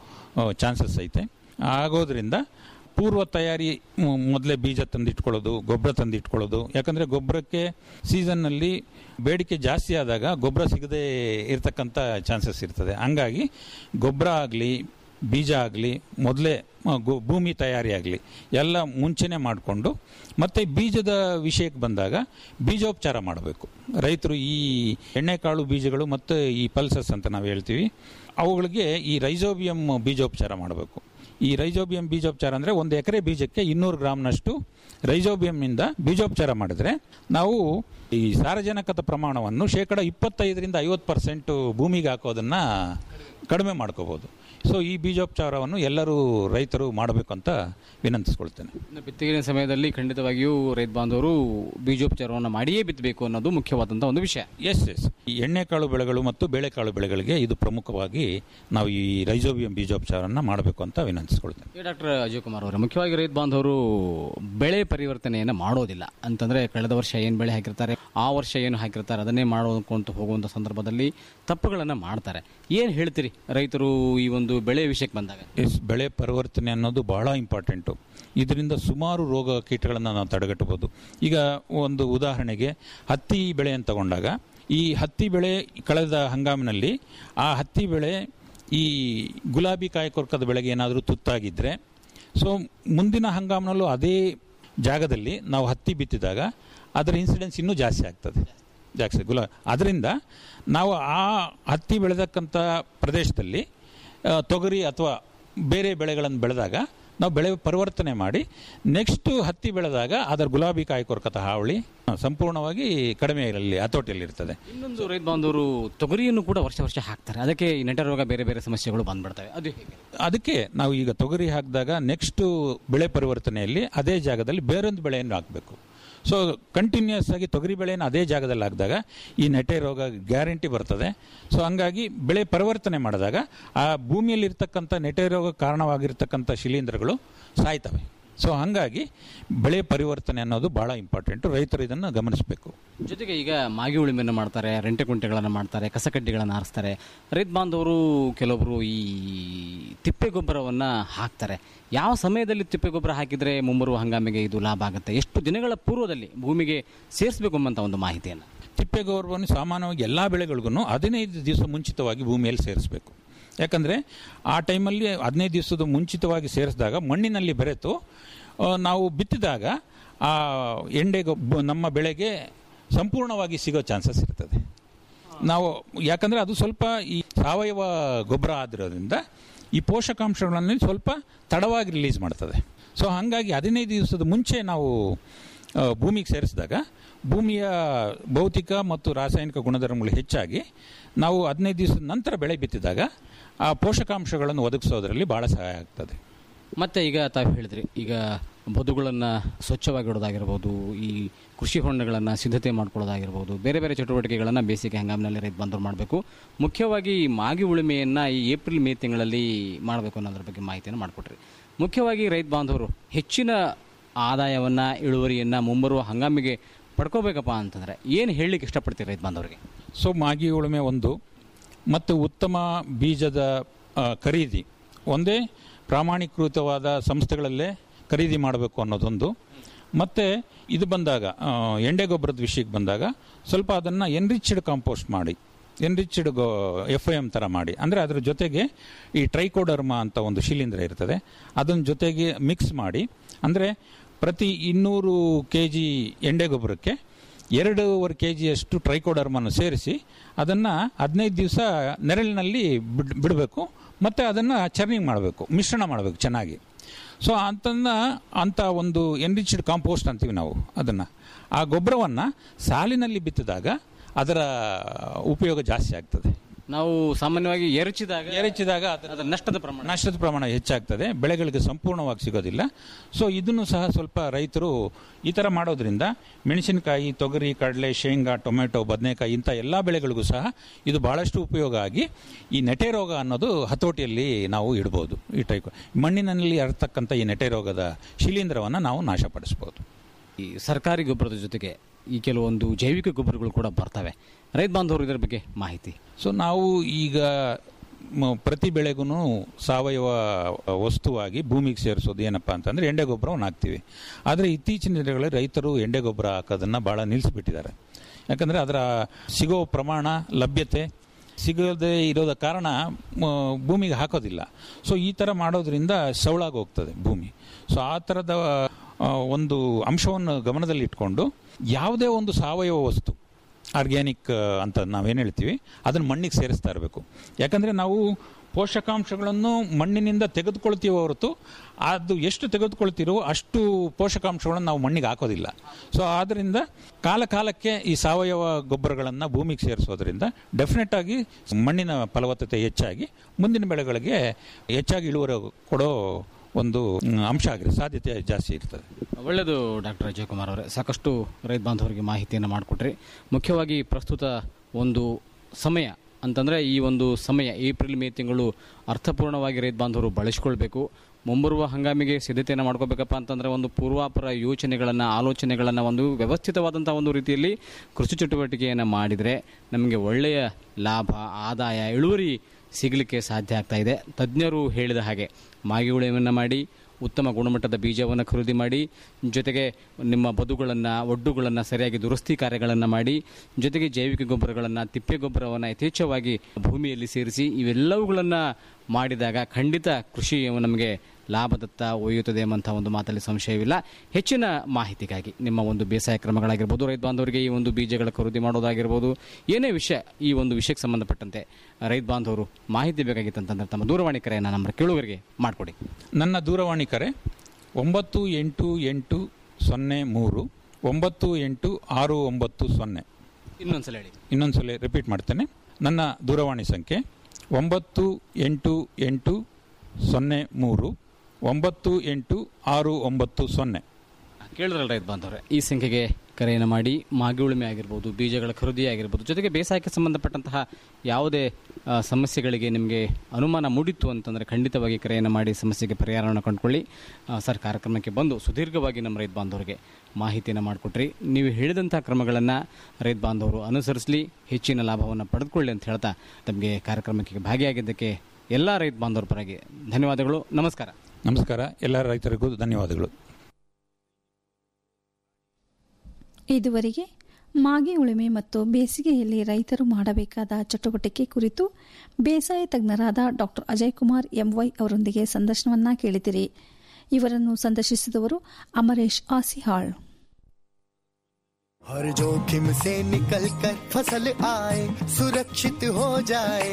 Speaker 10: ಚಾನ್ಸಸ್ ಐತೆ ಆಗೋದ್ರಿಂದ ಪೂರ್ವ ತಯಾರಿ ಮು- ಮೊದಲೇ ಬೀಜ ತಂದಿಟ್ಕೊಳ್ಳೋದು ಗೊಬ್ಬರ ತಂದಿಟ್ಕೊಳ್ಳೋದು ಯಾಕಂದರೆ ಗೊಬ್ಬರಕ್ಕೆ ಸೀಸನ್ನಲ್ಲಿ ಬೇಡಿಕೆ ಜಾಸ್ತಿ ಆದಾಗ ಗೊಬ್ಬರ ಸಿಗದೇ ಇರತಕ್ಕಂಥ ಚಾನ್ಸಸ್ ಇರ್ತದೆ ಹಂಗಾಗಿ ಗೊಬ್ಬರ ಆಗಲಿ ಬೀಜ ಆಗಲಿ ಮೊದಲೇ ಭೂಮಿ ತಯಾರಿ ಆಗಲಿ ಎಲ್ಲ ಮುಂಚೆನೇ ಮಾಡಿಕೊಂಡು ಮತ್ತು ಬೀಜದ ವಿಷಯಕ್ಕೆ ಬಂದಾಗ ಬೀಜೋಪಚಾರ ಮಾಡಬೇಕು ರೈತರು ಈ ಎಣ್ಣೆಕಾಳು ಬೀಜಗಳು ಮತ್ತು ಈ ಪಲ್ಸಸ್ ಅಂತ ನಾವು ಹೇಳ್ತೀವಿ ಅವುಗಳಿಗೆ ಈ ರೈಸೋಬಿಯಂ ಬೀಜೋಪಚಾರ ಮಾಡಬೇಕು ಈ ರೈಜೋಬಿಯಂ ಬೀಜೋಪಚಾರ ಅಂದರೆ ಒಂದು ಎಕರೆ ಬೀಜಕ್ಕೆ ಇನ್ನೂರು ಗ್ರಾಮ್ನಷ್ಟು ರೈಜೋಬಿಯಂನಿಂದ ಬೀಜೋಪಚಾರ ಮಾಡಿದ್ರೆ ನಾವು ಈ ಸಾರಜನಕದ ಪ್ರಮಾಣವನ್ನು ಶೇಕಡ ಇಪ್ಪತ್ತೈದರಿಂದ ಐವತ್ತು ಪರ್ಸೆಂಟು ಭೂಮಿಗೆ ಹಾಕೋದನ್ನು ಕಡಿಮೆ ಮಾಡ್ಕೋಬೋದು ಸೊ ಈ ಬೀಜೋಪಚಾರವನ್ನು ಎಲ್ಲರೂ ರೈತರು ಮಾಡಬೇಕು ಅಂತ ವಿನಂತಿಸ್ಕೊಳ್ತೇನೆ
Speaker 9: ಇನ್ನು ಬಿತ್ತನೆ ಸಮಯದಲ್ಲಿ ಖಂಡಿತವಾಗಿಯೂ ರೈತ ಬಾಂಧವರು ಬೀಜೋಪಚಾರವನ್ನು ಮಾಡಿಯೇ ಬಿತ್ತಬೇಕು ಅನ್ನೋದು ಮುಖ್ಯವಾದಂತಹ ಒಂದು ವಿಷಯ
Speaker 10: ಎಸ್ ಎಸ್ ಈ ಎಣ್ಣೆಕಾಳು ಬೆಳೆಗಳು ಮತ್ತು ಬೇಳೆಕಾಳು ಬೆಳೆಗಳಿಗೆ ಇದು ಪ್ರಮುಖವಾಗಿ ನಾವು ಈ ರೈಜೋಬಿಯಂ ಬೀಜೋಪಚಾರನ ಮಾಡಬೇಕು ಅಂತ ವಿನಂತಿಸ್ಕೊಳ್ತೇನೆ
Speaker 9: ಈ ಡಾಕ್ಟರ್ ಅಜಯ್ ಕುಮಾರ್ ಅವರೇ ಮುಖ್ಯವಾಗಿ ರೈತ ಬಾಂಧವರು ಬೆಳೆ ಪರಿವರ್ತನೆಯನ್ನು ಮಾಡೋದಿಲ್ಲ ಅಂತಂದ್ರೆ ಕಳೆದ ವರ್ಷ ಏನು ಬೆಳೆ ಹಾಕಿರ್ತಾರೆ ಆ ವರ್ಷ ಏನು ಹಾಕಿರ್ತಾರೆ ಅದನ್ನೇ ಮಾಡೋಕೊಂತ ಹೋಗುವಂಥ ಸಂದರ್ಭದಲ್ಲಿ ತಪ್ಪುಗಳನ್ನು ಮಾಡ್ತಾರೆ ಏನು ಹೇಳ್ತೀರಿ ರೈತರು ಈ ಒಂದು ಬೆಳೆ ವಿಷಯಕ್ಕೆ ಬಂದಾಗ
Speaker 10: ಎಸ್ ಬೆಳೆ ಪರಿವರ್ತನೆ ಅನ್ನೋದು ಬಹಳ ಇಂಪಾರ್ಟೆಂಟು ಇದರಿಂದ ಸುಮಾರು ರೋಗ ಕೀಟಗಳನ್ನು ನಾವು ತಡೆಗಟ್ಟಬಹುದು ಈಗ ಒಂದು ಉದಾಹರಣೆಗೆ ಹತ್ತಿ ಬೆಳೆ ಅಂತ ತಗೊಂಡಾಗ ಈ ಹತ್ತಿ ಬೆಳೆ ಕಳೆದ ಹಂಗಾಮಿನಲ್ಲಿ ಆ ಹತ್ತಿ ಬೆಳೆ ಈ ಗುಲಾಬಿ ಕಾಯಕೊರ್ಕದ ಬೆಳೆಗೆ ಏನಾದರೂ ತುತ್ತಾಗಿದ್ದರೆ ಸೊ ಮುಂದಿನ ಹಂಗಾಮಿನಲ್ಲೂ ಅದೇ ಜಾಗದಲ್ಲಿ ನಾವು ಹತ್ತಿ ಬಿತ್ತಿದಾಗ ಅದರ ಇನ್ಸಿಡೆನ್ಸ್ ಇನ್ನೂ ಜಾಸ್ತಿ ಆಗ್ತದೆ ಜಾಸ್ತಿ ಗುಲಾ ಅದರಿಂದ ನಾವು ಆ ಹತ್ತಿ ಬೆಳೆದಕ್ಕಂಥ ಪ್ರದೇಶದಲ್ಲಿ ಆ, ತೊಗರಿ ಅಥವಾ ಬೇರೆ ಬೆಳೆಗಳನ್ನು ಬೆಳೆದಾಗ ನಾವು ಬೆಳೆ ಪರಿವರ್ತನೆ ಮಾಡಿ ನೆಕ್ಸ್ಟ್ ಹತ್ತಿ ಬೆಳೆದಾಗ ಅದರ ಗುಲಾಬಿ ಕಾಯಿಕೊರಕತ ಹಾವಳಿ ಆ, ಸಂಪೂರ್ಣವಾಗಿ ಕಡಿಮೆ ಇರಲಿ ಹತೋಟಿಯಲ್ಲಿರ್ತದೆ
Speaker 9: ಇನ್ನೊಂದು ರೈತ ಬಾಂಧವರು ತೊಗರಿಯನ್ನು ಕೂಡ ವರ್ಷ ವರ್ಷ ಹಾಕ್ತಾರೆ ಅದಕ್ಕೆ ಈ ನೆಟ ರೋಗ ಬೇರೆ ಬೇರೆ ಸಮಸ್ಯೆಗಳು ಬಂದ್ಬಿಡ್ತವೆ ಅದು ಹೇಗೆ
Speaker 10: ಅದಕ್ಕೆ ನಾವು ಈಗ ತೊಗರಿ ಹಾಕಿದಾಗ ನೆಕ್ಸ್ಟ್ ಬೆಳೆ ಪರಿವರ್ತನೆಯಲ್ಲಿ ಅದೇ ಜಾಗದಲ್ಲಿ ಬೇರೊಂದು ಬೆಳೆಯನ್ನು ಹಾಕಬೇಕು ಸೊ ಕಂಟಿನ್ಯೂಸ್ ಆಗಿ ತೊಗರಿ ಬೆಳೆಯನ್ನು ಅದೇ ಜಾಗದಲ್ಲಿ ಹಾಕಿದಾಗ ಈ ನೆಟೆ ರೋಗ ಗ್ಯಾರಂಟಿ ಬರ್ತದೆ ಸೊ ಹಂಗಾಗಿ ಬೆಳೆ ಪರಿವರ್ತನೆ ಮಾಡಿದಾಗ ಆ ಭೂಮಿಯಲ್ಲಿರ್ತಕ್ಕಂಥ ನೆಟೆ ರೋಗ ಕಾರಣವಾಗಿರ್ತಕ್ಕಂಥ ಶಿಲೀಂಧ್ರಗಳು ಸಾಯ್ತವೆ ಸೊ ಹಂಗಾಗಿ ಬೆಳೆ ಪರಿವರ್ತನೆ ಅನ್ನೋದು ಬಹಳ ಇಂಪಾರ್ಟೆಂಟು ರೈತರು ಇದನ್ನು ಗಮನಿಸಬೇಕು
Speaker 9: ಜೊತೆಗೆ ಈಗ ಮಾಗಿ ಉಳುಮೆಯನ್ನು ಮಾಡ್ತಾರೆ ರೆಂಟೆ ಕುಂಟೆಗಳನ್ನು ಮಾಡ್ತಾರೆ ಕಸಕಡ್ಡಿಗಳನ್ನು ಆರಿಸ್ತಾರೆ ರೈತ ಬಾಂಧವರು ಕೆಲವೊಬ್ಬರು ಈ ತಿಪ್ಪೆ ಗೊಬ್ಬರವನ್ನು ಹಾಕ್ತಾರೆ ಯಾವ ಸಮಯದಲ್ಲಿ ತಿಪ್ಪೆ ಗೊಬ್ಬರ ಹಾಕಿದರೆ ಮುಂಬರುವ ಹಂಗಾಮಿಗೆ ಇದು ಲಾಭ ಆಗುತ್ತೆ ಎಷ್ಟು ದಿನಗಳ ಪೂರ್ವದಲ್ಲಿ ಭೂಮಿಗೆ ಸೇರಿಸಬೇಕು ಎಂಬಂಥ ಒಂದು ಮಾಹಿತಿಯನ್ನು
Speaker 10: ತಿಪ್ಪೆ ಗೊಬ್ಬರವನ್ನು ಸಾಮಾನ್ಯವಾಗಿ ಎಲ್ಲ ಬೆಳೆಗಳಿಗೂ ಹದಿನೈದು ದಿವಸ ಮುಂಚಿತವಾಗಿ ಭೂಮಿಯಲ್ಲಿ ಸೇರಿಸಬೇಕು ಯಾಕಂದರೆ ಆ ಟೈಮಲ್ಲಿ ಹದಿನೈದು ದಿವಸದ ಮುಂಚಿತವಾಗಿ ಸೇರಿಸಿದಾಗ ಮಣ್ಣಿನಲ್ಲಿ ಬೆರೆತು ಆ, ನಾವು ಬಿತ್ತಿದಾಗ ಆ ಎಂಡೆ ಗೊಬ್ಬ ನಮ್ಮ ಬೆಳೆಗೆ ಸಂಪೂರ್ಣವಾಗಿ ಸಿಗೋ ಚಾನ್ಸಸ್ ಇರ್ತದೆ ನಾವು ಯಾಕಂದರೆ ಅದು ಸ್ವಲ್ಪ ಈ ಸಾವಯವ ಗೊಬ್ಬರ ಆಗಿರೋದ್ರಿಂದ ಈ ಪೋಷಕಾಂಶಗಳನ್ನು ಸ್ವಲ್ಪ ತಡವಾಗಿ ರಿಲೀಸ್ ಮಾಡ್ತದೆ ಸೊ ಹಾಗಾಗಿ ಹದಿನೈದು ದಿವಸದ ಮುಂಚೆ ನಾವು ಆ, ಭೂಮಿಗೆ ಸೇರಿಸಿದಾಗ ಭೂಮಿಯ ಭೌತಿಕ ಮತ್ತು ರಾಸಾಯನಿಕ ಗುಣಧರ್ಮಗಳು ಹೆಚ್ಚಾಗಿ ನಾವು ಹದಿನೈದು ದಿವಸದ ನಂತರ ಬೆಳೆ ಬಿತ್ತಿದಾಗ ಆ ಪೋಷಕಾಂಶಗಳನ್ನು ಒದಗಿಸೋದ್ರಲ್ಲಿ ಭಾಳ ಸಹಾಯ ಆಗ್ತದೆ
Speaker 9: ಮತ್ತೆ ಈಗ ತಾವು ಹೇಳಿದ್ರಿ ಈಗ ಬದುಗಳನ್ನು ಸ್ವಚ್ಛವಾಗಿಡೋದಾಗಿರ್ಬೋದು ಈ ಕೃಷಿ ಹೊಂಡಗಳನ್ನು ಸಿದ್ಧತೆ ಮಾಡ್ಕೊಳ್ಳೋದಾಗಿರ್ಬೋದು ಬೇರೆ ಬೇರೆ ಚಟುವಟಿಕೆಗಳನ್ನು ಬೇಸಿಗೆ ಹಂಗಾಮಿನಲ್ಲಿ ರೈತ ಬಂದವರು ಮಾಡಬೇಕು ಮುಖ್ಯವಾಗಿ ಈ ಮಾಗಿ ಉಳುಮೆಯನ್ನು ಈ ಏಪ್ರಿಲ್ ಮೇ ತಿಂಗಳಲ್ಲಿ ಮಾಡಬೇಕು ಅನ್ನೋದ್ರ ಬಗ್ಗೆ ಮಾಹಿತಿಯನ್ನು ಮಾಡಿಕೊಟ್ರಿ ಮುಖ್ಯವಾಗಿ ರೈತ ಬಾಂಧವರು ಹೆಚ್ಚಿನ ಆದಾಯವನ್ನು ಇಳುವರಿಯನ್ನು ಮುಂಬರುವ ಹಂಗಾಮಿಗೆ ಪಡ್ಕೋಬೇಕಪ್ಪ ಅಂತಂದರೆ ಏನು ಹೇಳಲಿಕ್ಕೆ ಇಷ್ಟಪಡ್ತೀರಿ ರೈತ ಬಾಂಧವರಿಗೆ
Speaker 10: ಸೊ ಮಾಗಿ ಉಳುಮೆ ಒಂದು ಮತ್ತು ಉತ್ತಮ ಬೀಜದ ಆ, ಖರೀದಿ ಒಂದೇ ಪ್ರಾಮಾಣೀಕೃತವಾದ ಸಂಸ್ಥೆಗಳಲ್ಲೇ ಖರೀದಿ ಮಾಡಬೇಕು ಅನ್ನೋದೊಂದು ಮತ್ತು ಇದು ಬಂದಾಗ ಆ, ಎಂಡೆ ಗೊಬ್ಬರದ ವಿಷಯಕ್ಕೆ ಬಂದಾಗ ಸ್ವಲ್ಪ ಅದನ್ನು ಎನ್ರಿಚ್ಡ್ ಕಾಂಪೋಸ್ಟ್ ಮಾಡಿ ಎನ್ರಿಚ್ಡ್ ಗೋ ಎಫ್ ಐ ಎಮ್ ಥರ ಮಾಡಿ ಅಂದರೆ ಅದರ ಜೊತೆಗೆ ಈ ಟ್ರೈಕೋಡರ್ಮಾ ಅಂತ ಒಂದು ಶಿಲೀಂಧ್ರ ಇರ್ತದೆ ಅದನ್ನ ಜೊತೆಗೆ ಮಿಕ್ಸ್ ಮಾಡಿ ಅಂದರೆ ಪ್ರತಿ ಇನ್ನೂರು ಕೆ ಜಿ ಎಂಡೆ ಗೊಬ್ಬರಕ್ಕೆ ಎರಡೂವರೆ ಕೆ ಜಿಯಷ್ಟು ಟ್ರೈಕೋಡರ್ಮನ್ನು ಸೇರಿಸಿ ಅದನ್ನು ಹದಿನೈದು ದಿವಸ ನೆರಳಿನಲ್ಲಿ ಬಿಡ್ ಬಿಡಬೇಕು ಮತ್ತು ಅದನ್ನು ಚರ್ನಿಂಗ್ ಮಾಡಬೇಕು ಮಿಶ್ರಣ ಮಾಡಬೇಕು ಚೆನ್ನಾಗಿ ಸೊ ಅಂತನ್ನ ಅಂಥ ಒಂದು ಎನ್ರಿಚ್ಡ್ ಕಾಂಪೋಸ್ಟ್ ಅಂತೀವಿ ನಾವು ಅದನ್ನು ಆ ಗೊಬ್ಬರವನ್ನು ಸಾಲಿನಲ್ಲಿ ಬಿತ್ತಿದಾಗ ಅದರ ಉಪಯೋಗ ಜಾಸ್ತಿ ಆಗ್ತದೆ
Speaker 9: ನಾವು ಸಾಮಾನ್ಯವಾಗಿ ಎರಚಿದಾಗ
Speaker 10: ಎರಚಿದಾಗ
Speaker 9: ಅದರ ನಷ್ಟದ ಪ್ರಮಾಣ
Speaker 10: ನಷ್ಟದ ಪ್ರಮಾಣ ಹೆಚ್ಚಾಗ್ತದೆ ಬೆಳೆಗಳಿಗೆ ಸಂಪೂರ್ಣವಾಗಿ ಸಿಗೋದಿಲ್ಲ ಸೊ ಇದನ್ನು ಸಹ ಸ್ವಲ್ಪ ರೈತರು ಈ ಥರ ಮಾಡೋದ್ರಿಂದ ಮೆಣಸಿನಕಾಯಿ ತೊಗರಿ ಕಡಲೆ ಶೇಂಗಾ ಟೊಮೆಟೊ ಬದನೆಕಾಯಿ ಇಂಥ ಎಲ್ಲ ಬೆಳೆಗಳಿಗೂ ಸಹ ಇದು ಬಹಳಷ್ಟು ಉಪಯೋಗ ಆಗಿ ಈ ನೆಟೆ ರೋಗ ಅನ್ನೋದು ಹತೋಟಿಯಲ್ಲಿ ನಾವು ಇಡ್ಬೋದು ಈ ಟೈಪ್ ಮಣ್ಣಿನಲ್ಲಿ ಹರತಕ್ಕಂಥ ಈ ನೆಟೆ ರೋಗದ ಶಿಲೀಂಧ್ರವನ್ನು ನಾವು ನಾಶಪಡಿಸ್ಬೋದು
Speaker 9: ಈ ಸರ್ಕಾರಿ ಗೊಬ್ಬರದ ಜೊತೆಗೆ ಈ ಕೆಲವೊಂದು ಜೈವಿಕ ಗೊಬ್ಬರಗಳು ಕೂಡ ಬರ್ತವೆ ರೈತ ಬಾಂಧವರು ಇದರ ಬಗ್ಗೆ ಮಾಹಿತಿ
Speaker 10: ಸೊ ನಾವು ಈಗ ಮ- ಪ್ರತಿ ಬೆಳೆಗೂ ಸಾವಯವ ವಸ್ತುವಾಗಿ ಭೂಮಿಗೆ ಸೇರಿಸೋದು ಏನಪ್ಪ ಅಂತಂದರೆ ಎಂಡೆ ಗೊಬ್ಬರವನ್ನು ಹಾಕ್ತೀವಿ ಆದರೆ ಇತ್ತೀಚಿನ ದಿನಗಳಲ್ಲಿ ರೈತರು ಎಂಡೆ ಗೊಬ್ಬರ ಹಾಕೋದನ್ನು ಭಾಳ ನಿಲ್ಲಿಸ್ಬಿಟ್ಟಿದ್ದಾರೆ ಯಾಕಂದರೆ ಅದರ ಸಿಗೋ ಪ್ರಮಾಣ ಲಭ್ಯತೆ ಸಿಗದೇ ಇರೋದ ಕಾರಣ ಮ- ಭೂಮಿಗೆ ಹಾಕೋದಿಲ್ಲ ಸೊ ಈ ಥರ ಮಾಡೋದ್ರಿಂದ ಸವಳಾಗಿ ಹೋಗ್ತದೆ ಭೂಮಿ ಸೊ ಆ ಥರದ ಆ, ಒಂದು ಅಂಶವನ್ನು ಗಮನದಲ್ಲಿ ಇಟ್ಕೊಂಡು ಯಾವುದೇ ಒಂದು ಸಾವಯವ ವಸ್ತು ಆರ್ಗ್ಯಾನಿಕ್ ಅಂತ ನಾವೇನು ಹೇಳ್ತೀವಿ ಅದನ್ನು ಮಣ್ಣಿಗೆ ಸೇರಿಸ್ತಾ ಇರಬೇಕು ಯಾಕಂದರೆ ನಾವು ಪೋಷಕಾಂಶಗಳನ್ನು ಮಣ್ಣಿನಿಂದ ತೆಗೆದುಕೊಳ್ತೀವೋ ಹೊರತು ಅದು ಎಷ್ಟು ತೆಗೆದುಕೊಳ್ತೀರೋ ಅಷ್ಟು ಪೋಷಕಾಂಶಗಳನ್ನು ನಾವು ಮಣ್ಣಿಗೆ ಹಾಕೋದಿಲ್ಲ ಸೊ ಆದ್ದರಿಂದ ಕಾಲ ಕಾಲಕ್ಕೆ ಈ ಸಾವಯವ ಗೊಬ್ಬರಗಳನ್ನು ಭೂಮಿಗೆ ಸೇರಿಸೋದ್ರಿಂದ ಡೆಫಿನೆಟ್ ಆಗಿ ಮಣ್ಣಿನ ಫಲವತ್ತತೆ ಹೆಚ್ಚಾಗಿ ಮುಂದಿನ ಬೆಳೆಗಳಿಗೆ ಹೆಚ್ಚಾಗಿ ಇಳುವರಿ ಕೊಡೋ ಒಂದು ಮ್, ಅಂಶ ಆಗಿರೋ ಸಾಧ್ಯತೆ ಜಾಸ್ತಿ ಇರ್ತದೆ
Speaker 9: ಒಳ್ಳೆಯದು ಡಾಕ್ಟರ್ ಅಜಯ್ ಕುಮಾರ್ ಅವರೇ ಸಾಕಷ್ಟು ರೈತ ಬಾಂಧವರಿಗೆ ಮಾಹಿತಿಯನ್ನು ಮಾಡಿಕೊಟ್ರಿ ಮುಖ್ಯವಾಗಿ ಪ್ರಸ್ತುತ ಒಂದು ಸಮಯ ಅಂತಂದರೆ ಈ ಒಂದು ಸಮಯ ಏಪ್ರಿಲ್ ಮೇ ತಿಂಗಳು ಅರ್ಥಪೂರ್ಣವಾಗಿ ರೈತ ಬಾಂಧವರು ಬಳಸ್ಕೊಳ್ಬೇಕು ಮುಂಬರುವ ಹಂಗಾಮಿಗೆ ಸಿದ್ಧತೆಯನ್ನು ಮಾಡ್ಕೋಬೇಕಪ್ಪ ಅಂತಂದರೆ ಒಂದು ಪೂರ್ವಾಪರ ಯೋಚನೆಗಳನ್ನು ಆಲೋಚನೆಗಳನ್ನು ಒಂದು ವ್ಯವಸ್ಥಿತವಾದಂಥ ಒಂದು ರೀತಿಯಲ್ಲಿ ಕೃಷಿ ಚಟುವಟಿಕೆಯನ್ನು ಮಾಡಿದರೆ ನಮಗೆ ಒಳ್ಳೆಯ ಲಾಭ ಆದಾಯ ಇಳುವರಿ ಸಿಗಲಿಕ್ಕೆ ಸಾಧ್ಯ ಆಗ್ತಾ ಇದೆ ತಜ್ಞರು ಹೇಳಿದ ಹಾಗೆ ಮಾಗಿ ಉಳುಮೆಯನ್ನು ಮಾಡಿ ಉತ್ತಮ ಗುಣಮಟ್ಟದ ಬೀಜವನ್ನು ಖರೀದಿ ಮಾಡಿ ಜೊತೆಗೆ ನಿಮ್ಮ ಬದುಗಳನ್ನು ಒಡ್ಡುಗಳನ್ನು ಸರಿಯಾಗಿ ದುರಸ್ತಿ ಕಾರ್ಯಗಳನ್ನು ಮಾಡಿ ಜೊತೆಗೆ ಜೈವಿಕ ಗೊಬ್ಬರಗಳನ್ನು ತಿಪ್ಪೆ ಗೊಬ್ಬರವನ್ನು ಯಥೇಚ್ಛವಾಗಿ ಭೂಮಿಯಲ್ಲಿ ಸೇರಿಸಿ ಇವೆಲ್ಲವುಗಳನ್ನು ಮಾಡಿದಾಗ ಖಂಡಿತ ಕೃಷಿ ನಮಗೆ ಲಾಭದತ್ತ ಒಯ್ಯುತ್ತದೆ ಎಂಬಂಥ ಒಂದು ಮಾತಲ್ಲಿ ಸಂಶಯವಿಲ್ಲ ಹೆಚ್ಚಿನ ಮಾಹಿತಿಗಾಗಿ ನಿಮ್ಮ ಒಂದು ಬೇಸಾಯ ಕ್ರಮಗಳಾಗಿರ್ಬೋದು ರೈತ ಬಾಂಧವರಿಗೆ ಈ ಒಂದು ಬೀಜಗಳ ಖರೀದಿ ಮಾಡೋದಾಗಿರ್ಬೋದು ಏನೇ ವಿಷಯ ಈ ಒಂದು ವಿಷಯಕ್ಕೆ ಸಂಬಂಧಪಟ್ಟಂತೆ ರೈತ ಬಾಂಧವರು ಮಾಹಿತಿ ಬೇಕಾಗಿತ್ತಂತಂದ್ರೆ ತಮ್ಮ ದೂರವಾಣಿ ಕರೆಯನ್ನು ನಮ್ಮ ಕೇಳುಗರಿಗೆ ಮಾಡಿಕೊಡಿ
Speaker 10: ನನ್ನ ದೂರವಾಣಿ ಕರೆ ಒಂಬತ್ತು ಎಂಟು ಎಂಟು ಸೊನ್ನೆ ಮೂರು ಒಂಬತ್ತು ಎಂಟು ಆರು ಒಂಬತ್ತು ಸೊನ್ನೆ
Speaker 9: ಇನ್ನೊಂದ್ಸಲ ಹೇಳಿ
Speaker 10: ಇನ್ನೊಂದ್ಸಲ ರಿಪೀಟ್ ಮಾಡ್ತೇನೆ ನನ್ನ ದೂರವಾಣಿ ಸಂಖ್ಯೆ ಒಂಬತ್ತು ಎಂಟು ಎಂಟು ಸೊನ್ನೆ ಮೂರು ಒಂಬತ್ತು ಎಂಟು ಆರು ಒಂಬತ್ತು ಸೊನ್ನೆ
Speaker 9: ಕೇಳಿದ್ರಲ್ಲ ರೈತ ಬಾಂಧವ್ರೆ ಈ ಸಂಖ್ಯೆಗೆ ಕರೆಯನ್ನು ಮಾಡಿ ಮಾಗಿ ಉಳುಮೆ ಆಗಿರ್ಬೋದು ಬೀಜಗಳ ಖರೀದಿ ಆಗಿರ್ಬೋದು ಜೊತೆಗೆ ಬೇಸಾಯಕ್ಕೆ ಸಂಬಂಧಪಟ್ಟಂತಹ ಯಾವುದೇ ಆ, ಸಮಸ್ಯೆಗಳಿಗೆ ನಿಮಗೆ ಅನುಮಾನ ಮೂಡಿತ್ತು ಅಂತಂದರೆ ಖಂಡಿತವಾಗಿ ಕರೆಯನ್ನು ಮಾಡಿ ಸಮಸ್ಯೆಗೆ ಪರಿಹಾರವನ್ನು ಕಂಡುಕೊಳ್ಳಿ ಆ, ಸರ್ ಕಾರ್ಯಕ್ರಮಕ್ಕೆ ಬಂದು ಸುದೀರ್ಘವಾಗಿ ನಮ್ಮ ರೈತ ಬಾಂಧವರಿಗೆ ಮಾಹಿತಿಯನ್ನು ಮಾಡಿಕೊಟ್ರಿ ನೀವು ಹೇಳಿದಂಥ ಕ್ರಮಗಳನ್ನು ರೈತ ಬಾಂಧವರು ಅನುಸರಿಸಲಿ ಹೆಚ್ಚಿನ ಲಾಭವನ್ನು ಪಡೆದುಕೊಳ್ಳಿ ಅಂತ ಹೇಳ್ತಾ ತಮಗೆ ಕಾರ್ಯಕ್ರಮಕ್ಕೆ ಭಾಗಿಯಾಗಿದ್ದಕ್ಕೆ ಎಲ್ಲ ರೈತ ಬಾಂಧವರ ಪರವಾಗಿ ಧನ್ಯವಾದಗಳು ನಮಸ್ಕಾರ
Speaker 10: ನಮಸ್ಕಾರ ಎಲ್ಲ ರೈತರಿಗೂ ಧನ್ಯವಾದಗಳು
Speaker 3: ಇದುವರೆಗೆ ಮಾಗಿ ಉಳುಮೆ ಮತ್ತು ಬೇಸಿಗೆಯಲ್ಲಿ ರೈತರು ಮಾಡಬೇಕಾದ ಚಟುವಟಿಕೆ ಕುರಿತು ಬೇಸಾಯ ತಜ್ಞರಾದ ಡಾ ಅಜಯ್ ಕುಮಾರ್ ಎಂವೈ ಅವರೊಂದಿಗೆ ಸಂದರ್ಶನವನ್ನ ಕೇಳಿದಿರಿ ಇವರನ್ನು ಸಂದರ್ಶಿಸಿದವರು ಅಮರೇಶ್ ಆಸಿಹಾಳ್
Speaker 7: हर जोखिम से निकल कर फसल आए सुरक्षित हो जाए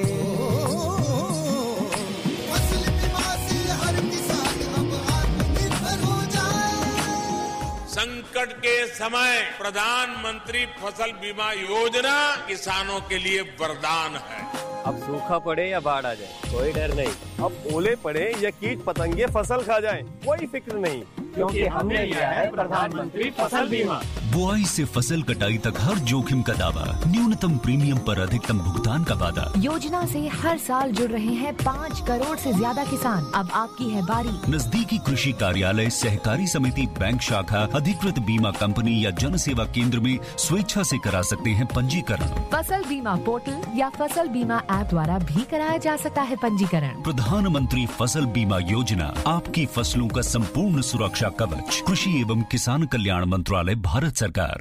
Speaker 7: फसल बीमा से हर किसान अब आत्मनिर्भर हो जाए
Speaker 11: संकट के समय प्रधानमंत्री फसल बीमा योजना किसानों के लिए वरदान है
Speaker 12: अब सूखा पड़े या बाढ़ आ जाए कोई डर नहीं अब ओले पड़े या कीट पतंगे फसल खा जाए कोई फिक्र नहीं क्योंकि हमने लिया है प्रधानमंत्री फसल बीमा
Speaker 13: बुआई से फसल कटाई तक हर जोखिम का दावा न्यूनतम प्रीमियम पर अधिकतम भुगतान का वादा
Speaker 14: योजना से हर साल जुड़ रहे हैं पाँच करोड़ से ज्यादा किसान अब आपकी है बारी
Speaker 13: नजदीकी कृषि कार्यालय सहकारी समिति बैंक शाखा अधिकृत बीमा कंपनी या जन सेवा केंद्र में स्वेच्छा से करा सकते हैं पंजीकरण
Speaker 14: फसल बीमा पोर्टल या फसल बीमा ऐप द्वारा भी कराया जा सकता है पंजीकरण
Speaker 13: प्रधानमंत्री फसल बीमा योजना आपकी फसलों का संपूर्ण सुरक्षा कवच कृषि एवं किसान कल्याण मंत्रालय भारत सरकार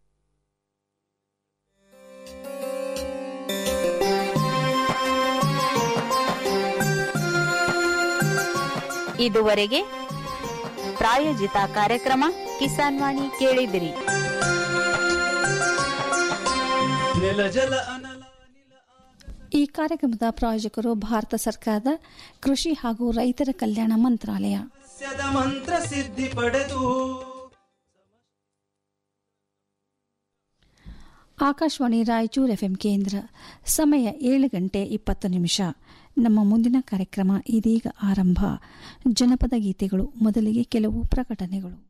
Speaker 4: ಇದುವರೆಗೆ ಪ್ರಾಯೋಜಿತ ಕಾರ್ಯಕ್ರಮ ಕಿಸಾನ್ ವಾಣಿ ಕೇಳಿದಿರಿ
Speaker 5: ನೆಲ ಜಲ ಅನಲ
Speaker 3: ಈ ಕಾರ್ಯಕ್ರಮದ ಪ್ರಾಯೋಜಕರು ಭಾರತ ಸರ್ಕಾರದ ಕೃಷಿ ಹಾಗೂ ರೈತರ ಕಲ್ಯಾಣ ಮಂತ್ರಾಲಯ
Speaker 5: ಸಸ್ಯದ ಮಂತ್ರ ಸಿದ್ಧಿ ಪಡೆದು
Speaker 3: ಆಕಾಶವಾಣಿ ರಾಯಚೂರು ಎಫ್ಎಂ ಕೇಂದ್ರ ಸಮಯ ಏಳು ಗಂಟೆ ಇಪ್ಪತ್ತು ನಿಮಿಷ ನಮ್ಮ ಮುಂದಿನ ಕಾರ್ಯಕ್ರಮ ಇದೀಗ ಆರಂಭ ಜನಪದ ಗೀತೆಗಳು ಮೊದಲಿಗೆ ಕೆಲವು ಪ್ರಕಟಣೆಗಳು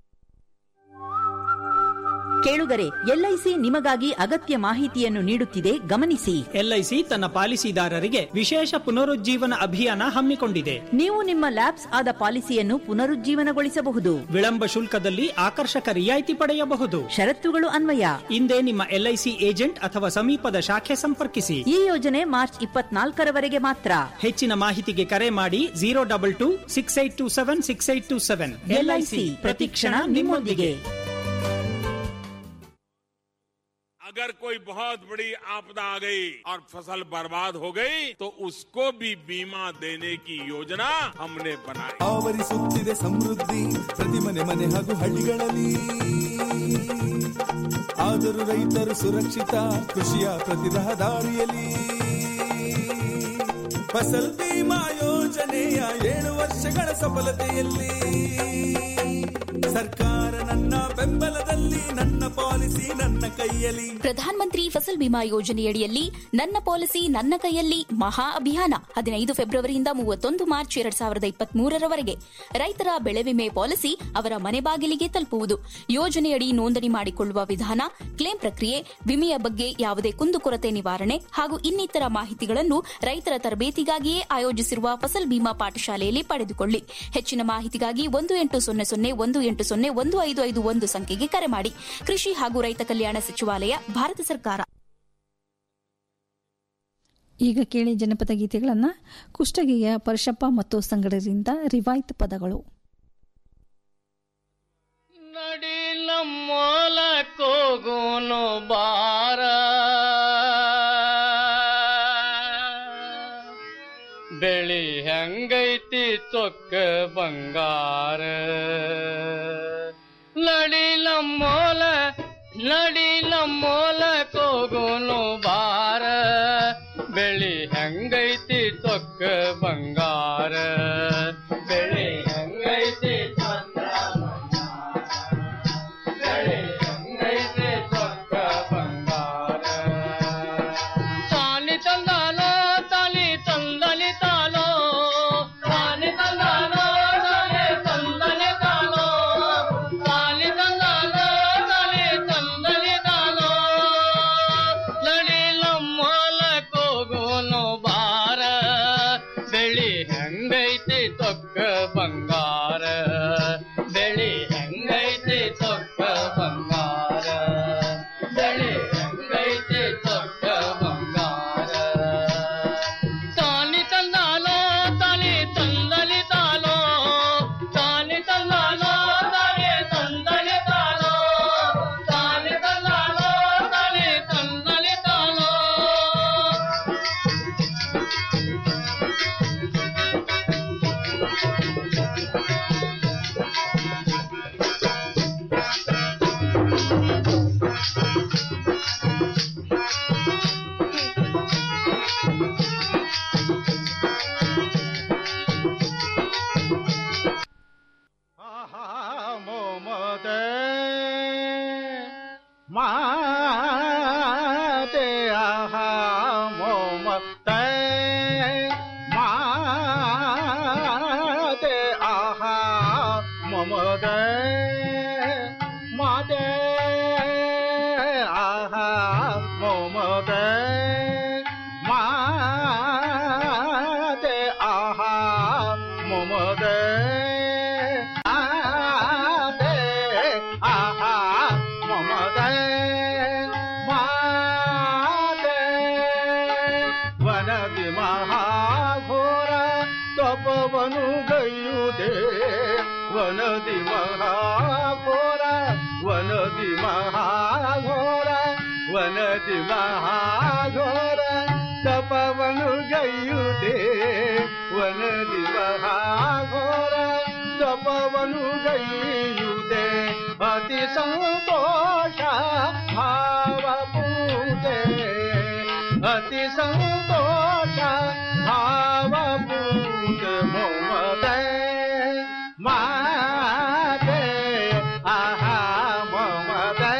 Speaker 15: ಕೇಳುಗರೆ ಎಲ್ಐಸಿ ನಿಮಗಾಗಿ ಅಗತ್ಯ ಮಾಹಿತಿಯನ್ನು ನೀಡುತ್ತಿದೆ ಗಮನಿಸಿ
Speaker 16: ಎಲ್ಐಸಿ ತನ್ನ ಪಾಲಿಸಿದಾರರಿಗೆ ವಿಶೇಷ ಪುನರುಜ್ಜೀವನ ಅಭಿಯಾನ ಹಮ್ಮಿಕೊಂಡಿದೆ
Speaker 15: ನೀವು ನಿಮ್ಮ ಲ್ಯಾಬ್ಸ್ ಆದ ಪಾಲಿಸಿಯನ್ನು ಪುನರುಜ್ಜೀವನಗೊಳಿಸಬಹುದು
Speaker 16: ವಿಳಂಬ ಶುಲ್ಕದಲ್ಲಿ ಆಕರ್ಷಕ ರಿಯಾಯಿತಿ ಪಡೆಯಬಹುದು
Speaker 15: ಷರತ್ತುಗಳು ಅನ್ವಯ
Speaker 16: ಹಿಂದೆ ನಿಮ್ಮ ಎಲ್ಐಸಿ ಏಜೆಂಟ್ ಅಥವಾ ಸಮೀಪದ ಶಾಖೆ ಸಂಪರ್ಕಿಸಿ
Speaker 15: ಈ ಯೋಜನೆ ಮಾರ್ಚ್ ಇಪ್ಪತ್ನಾಲ್ಕರವರೆಗೆ ಮಾತ್ರ
Speaker 16: ಹೆಚ್ಚಿನ ಮಾಹಿತಿಗೆ ಕರೆ ಮಾಡಿ zero double two six eight two seven six eight two seven
Speaker 15: LIC ಪ್ರತಿಕ್ಷಣ ನಿಮ್ಮೊಂದಿಗೆ
Speaker 11: अगर कोई बहुत बड़ी आपदा आ गई और फसल बर्बाद हो गई तो उसको भी बीमा देने की योजना हमने बनाई
Speaker 17: ಆವರಿಸುತ್ತಿದೆ ಸಮೃದ್ಧಿ ಪ್ರತಿ ಮನೆ ಮನೆ ಹಾಗೂ ಹಳ್ಳಿಗಳಲ್ಲಿ ಆದರೂ ರೈತರು ಸುರಕ್ಷಿತ ಕೃಷಿಯ ಪ್ರತಿ ರಹದಾರಿಯಲ್ಲಿ ಫಸಲ್ ಬಿಮಾ ಯೋಜನೆಯ ಏಳು ವರ್ಷಗಳ ಸಫಲತೆಯಲ್ಲಿ ಸರ್ಕಾರ ನನ್ನ ಬೆಂಬಲದಲ್ಲಿ ನನ್ನ ಪಾಲಿಸಿ ನನ್ನ ಕೈಯಲ್ಲಿ
Speaker 18: ಪ್ರಧಾನಮಂತ್ರಿ ಫಸಲ್ ಬಿಮಾ ಯೋಜನೆಯಡಿಯಲ್ಲಿ ನನ್ನ ಪಾಲಿಸಿ ನನ್ನ ಕೈಯಲ್ಲಿ ಮಹಾ ಅಭಿಯಾನ ಹದಿನೈದು ಫೆಬ್ರವರಿಯಿಂದ ಮೂವತ್ತೊಂದು ಮಾರ್ಚ್ ಎರಡ್ ಸಾವಿರದ ಇಪ್ಪತ್ಮೂರರವರೆಗೆ ರೈತರ ಬೆಳೆ ವಿಮೆ ಪಾಲಿಸಿ ಅವರ ಮನೆ ಬಾಗಿಲಿಗೆ ತಲುಪುವುದು ಯೋಜನೆಯಡಿ ನೋಂದಣಿ ಮಾಡಿಕೊಳ್ಳುವ ವಿಧಾನ ಕ್ಲೇಮ್ ಪ್ರಕ್ರಿಯೆ ವಿಮೆಯ ಬಗ್ಗೆ ಯಾವುದೇ ಕುಂದುಕೊರತೆ ನಿವಾರಣೆ ಹಾಗೂ ಇನ್ನಿತರ ಮಾಹಿತಿಗಳನ್ನು ರೈತರ ತರಬೇತಿಗಾಗಿಯೇ ಆಯೋಜಿಸಿರುವ ಫಸಲ್ ಬಿಮಾ ಪಾಠಶಾಲೆಯಲ್ಲಿ ಪಡೆದುಕೊಳ್ಳಿ ಹೆಚ್ಚಿನ ಮಾಹಿತಿಗಾಗಿ ಒಂದು ಎಂಟು ಸೊನ್ನೆ ಸೊನ್ನೆ ಒಂದು ಎಂಟು ಸೊನ್ನೆ ಒಂದು ಐದು ಐದು ಒಂದು ಸಂಖ್ಯೆಗೆ ಕರೆ ಮಾಡಿ ಕೃಷಿ ಹಾಗೂ ರೈತ ಕಲ್ಯಾಣ ಸಚಿವಾಲಯ ಭಾರತ ಸರ್ಕಾರ
Speaker 3: ಈಗ ಕೇಳಿ ಜನಪದ ಗೀತೆಗಳನ್ನು ಕುಷ್ಟಗಿಯ ಪರಶಪ್ಪ ಮತ್ತು ಸಂಗಡರಿಂದ ರಿವಾಯ್ತ್ ಪದಗಳು
Speaker 19: ಕೋಗೋನು ಬಾರ ಬೆಳಿ ಹೆಂಗೈತಿ ಚೊಕ್ಕ ಬಂಗಾರ ನಡಿಲಮ್ಮೋಲ ನಡಿಲಮ್ಮೋಲ ಕೋಗೋನು ಬಾರ ಬೆಳಿ ಹೆಂಗೈತಿ ಚೊಕ್ಕ ಬಂಗಾರ ಬೆಳಿ ಹೆಂಗೈತಿ ಚಂದ್ರ ಬೆಳಿ ಹೆಂಗೈತಿ ಚೊಕ್ಕ ಬಂಗಾರ ತಾಲಿ ತಂದಾನೋ ತಾಲಿ ತಂದಲಿ ತಾನೋ ತಾಲಿ ತಂದಾನೋ ತಾಲಿ ತಂದಲಿ ತಾನೋ ತಾಲಿ ತಂದಾನೋ ತಾಲಿ ತಂದಲಿ ತಾನೋ ನಡಿಲಮ್ಮಲ ಕೋಗೋನು ಬಾರ ಬೆಳಿ
Speaker 20: ಮಾತೆ ಆಹಾ ಮಮತೆ ಮಾತೆ ಆಹಾ ಮಮತೆ ಮಾತೆ ಆಹಾ ಮಮತೆ ಮಾತೆ ಆಹಾ ಮಮತೆ ಮಾತೆ ವನದಿ ಮಹಾಘೋರ ತಪವನು ಗೈಯುವುದೇ ವನದಿ ಮಹಾಘೋರ ವನದಿ ಮಹಾಘೋರ ವನದಿ ಮಹಾಘೋರ ತಪವನು ಗೈಯುವುದೇ ವನದಿ ಮಹಾಘೋರ ತಪವನು ಗೈಯುವುದೇ ಅತಿ ಸಂತೋಷ ಭಾವ ಪೂಜೆ ಅತಿ ಸಂತೋಷ ಭಾವ ಪೂಜೆ ಮೊಮತೆ ಮಾತೆ ಆಹಾ ಮೊಮತೆ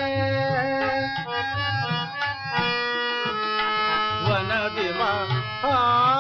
Speaker 20: ವನದಿ ಮಹಾ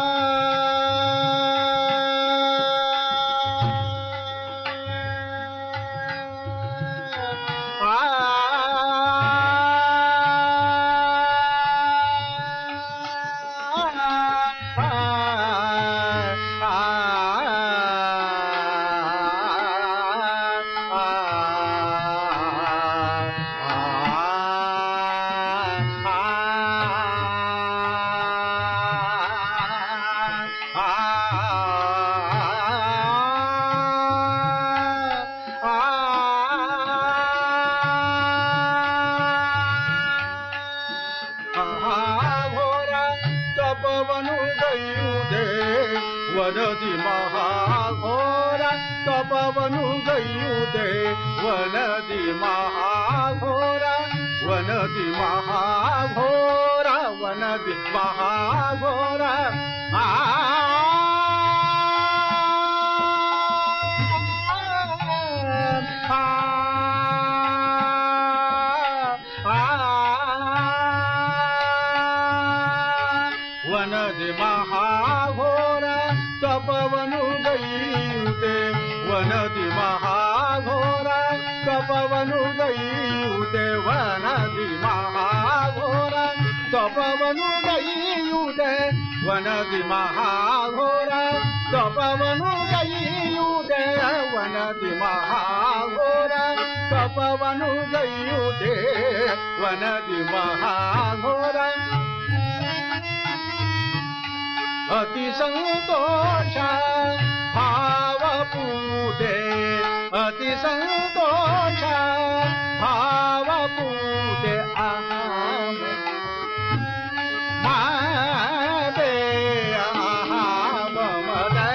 Speaker 20: ಮಹಾಘೋರ ತಪವನು ಗೈಯುವುದೇ ವನದಿ ಮಹಾಘೋರ ತಪವನು ಗೈಯುವುದೇ ವನದಿ ಮಹಾಘೋರ ವನದಿ ಮಹಾಘೋರ ವನದಿ ಮಹಾಘೋರ ಆ ವನದಿ ಮಹಾಘೋರ ತಪವನು ಗೈಯುತೆ ವನದಿ ಮಹಾಘೋರ ತಪವನು ಗೈಯುತೆ ವನದಿ ಮಹಾಘೋರ ತಪವನು ಗೈಯುತೆ ವನದಿ ಮಹಾಘೋರ ತಪವನು ಗೈಯುತೆ ವನದಿ ಮಹಾಘೋರ ತಪವನು ಗೈಯುತೆ ವನದಿ ಮಹಾಘೋರ ಅತಿ ಸಂತೋಷ ಭಾವ ಪೂಜೆ ಅತಿ ಸಂತೋಷ ಭಾವ ಪೂಜೆ ಆಹಾ ಮಾತೆ ಆಹಾ ಮಮತೆ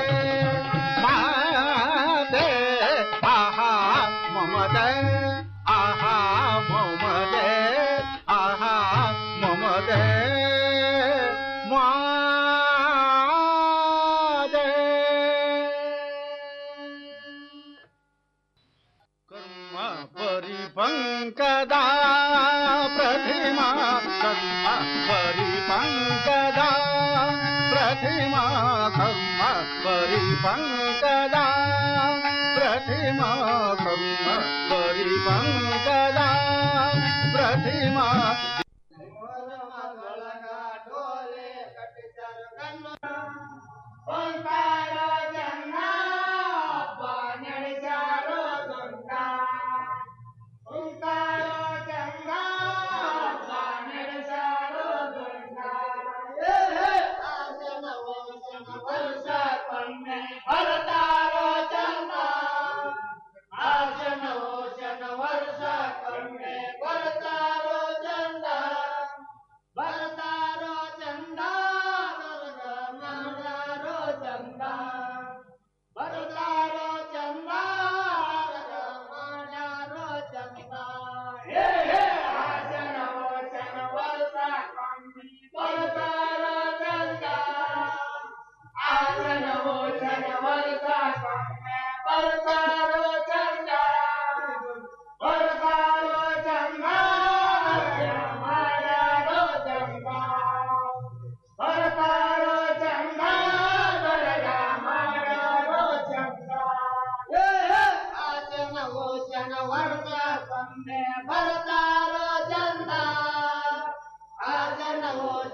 Speaker 20: ಮಾತೆ ಆಹಾ ಮಮತೆ ಆಹಾ ಮಮತೆ ಆಹಾ ಮಮತೆ ಮಾತೆ ಕರ್ಮ ಪರಿಪಂಕದ ಪ್ರತಿಮಾ ಕರ್ಮ ಪರಿಪಂಕದ ಪ್ರತಿಮಾ ಕರ್ಮ ಪರಿಪಂಕದ ಪ್ರತಿಮಾ ಕರ್ಮ ಪರಿಪಂಕದ ಪ್ರತಿಮಾ
Speaker 19: ಚಂದ ವರ್ಷ ಸೊನ್ನೆ ಬರ್ತಾ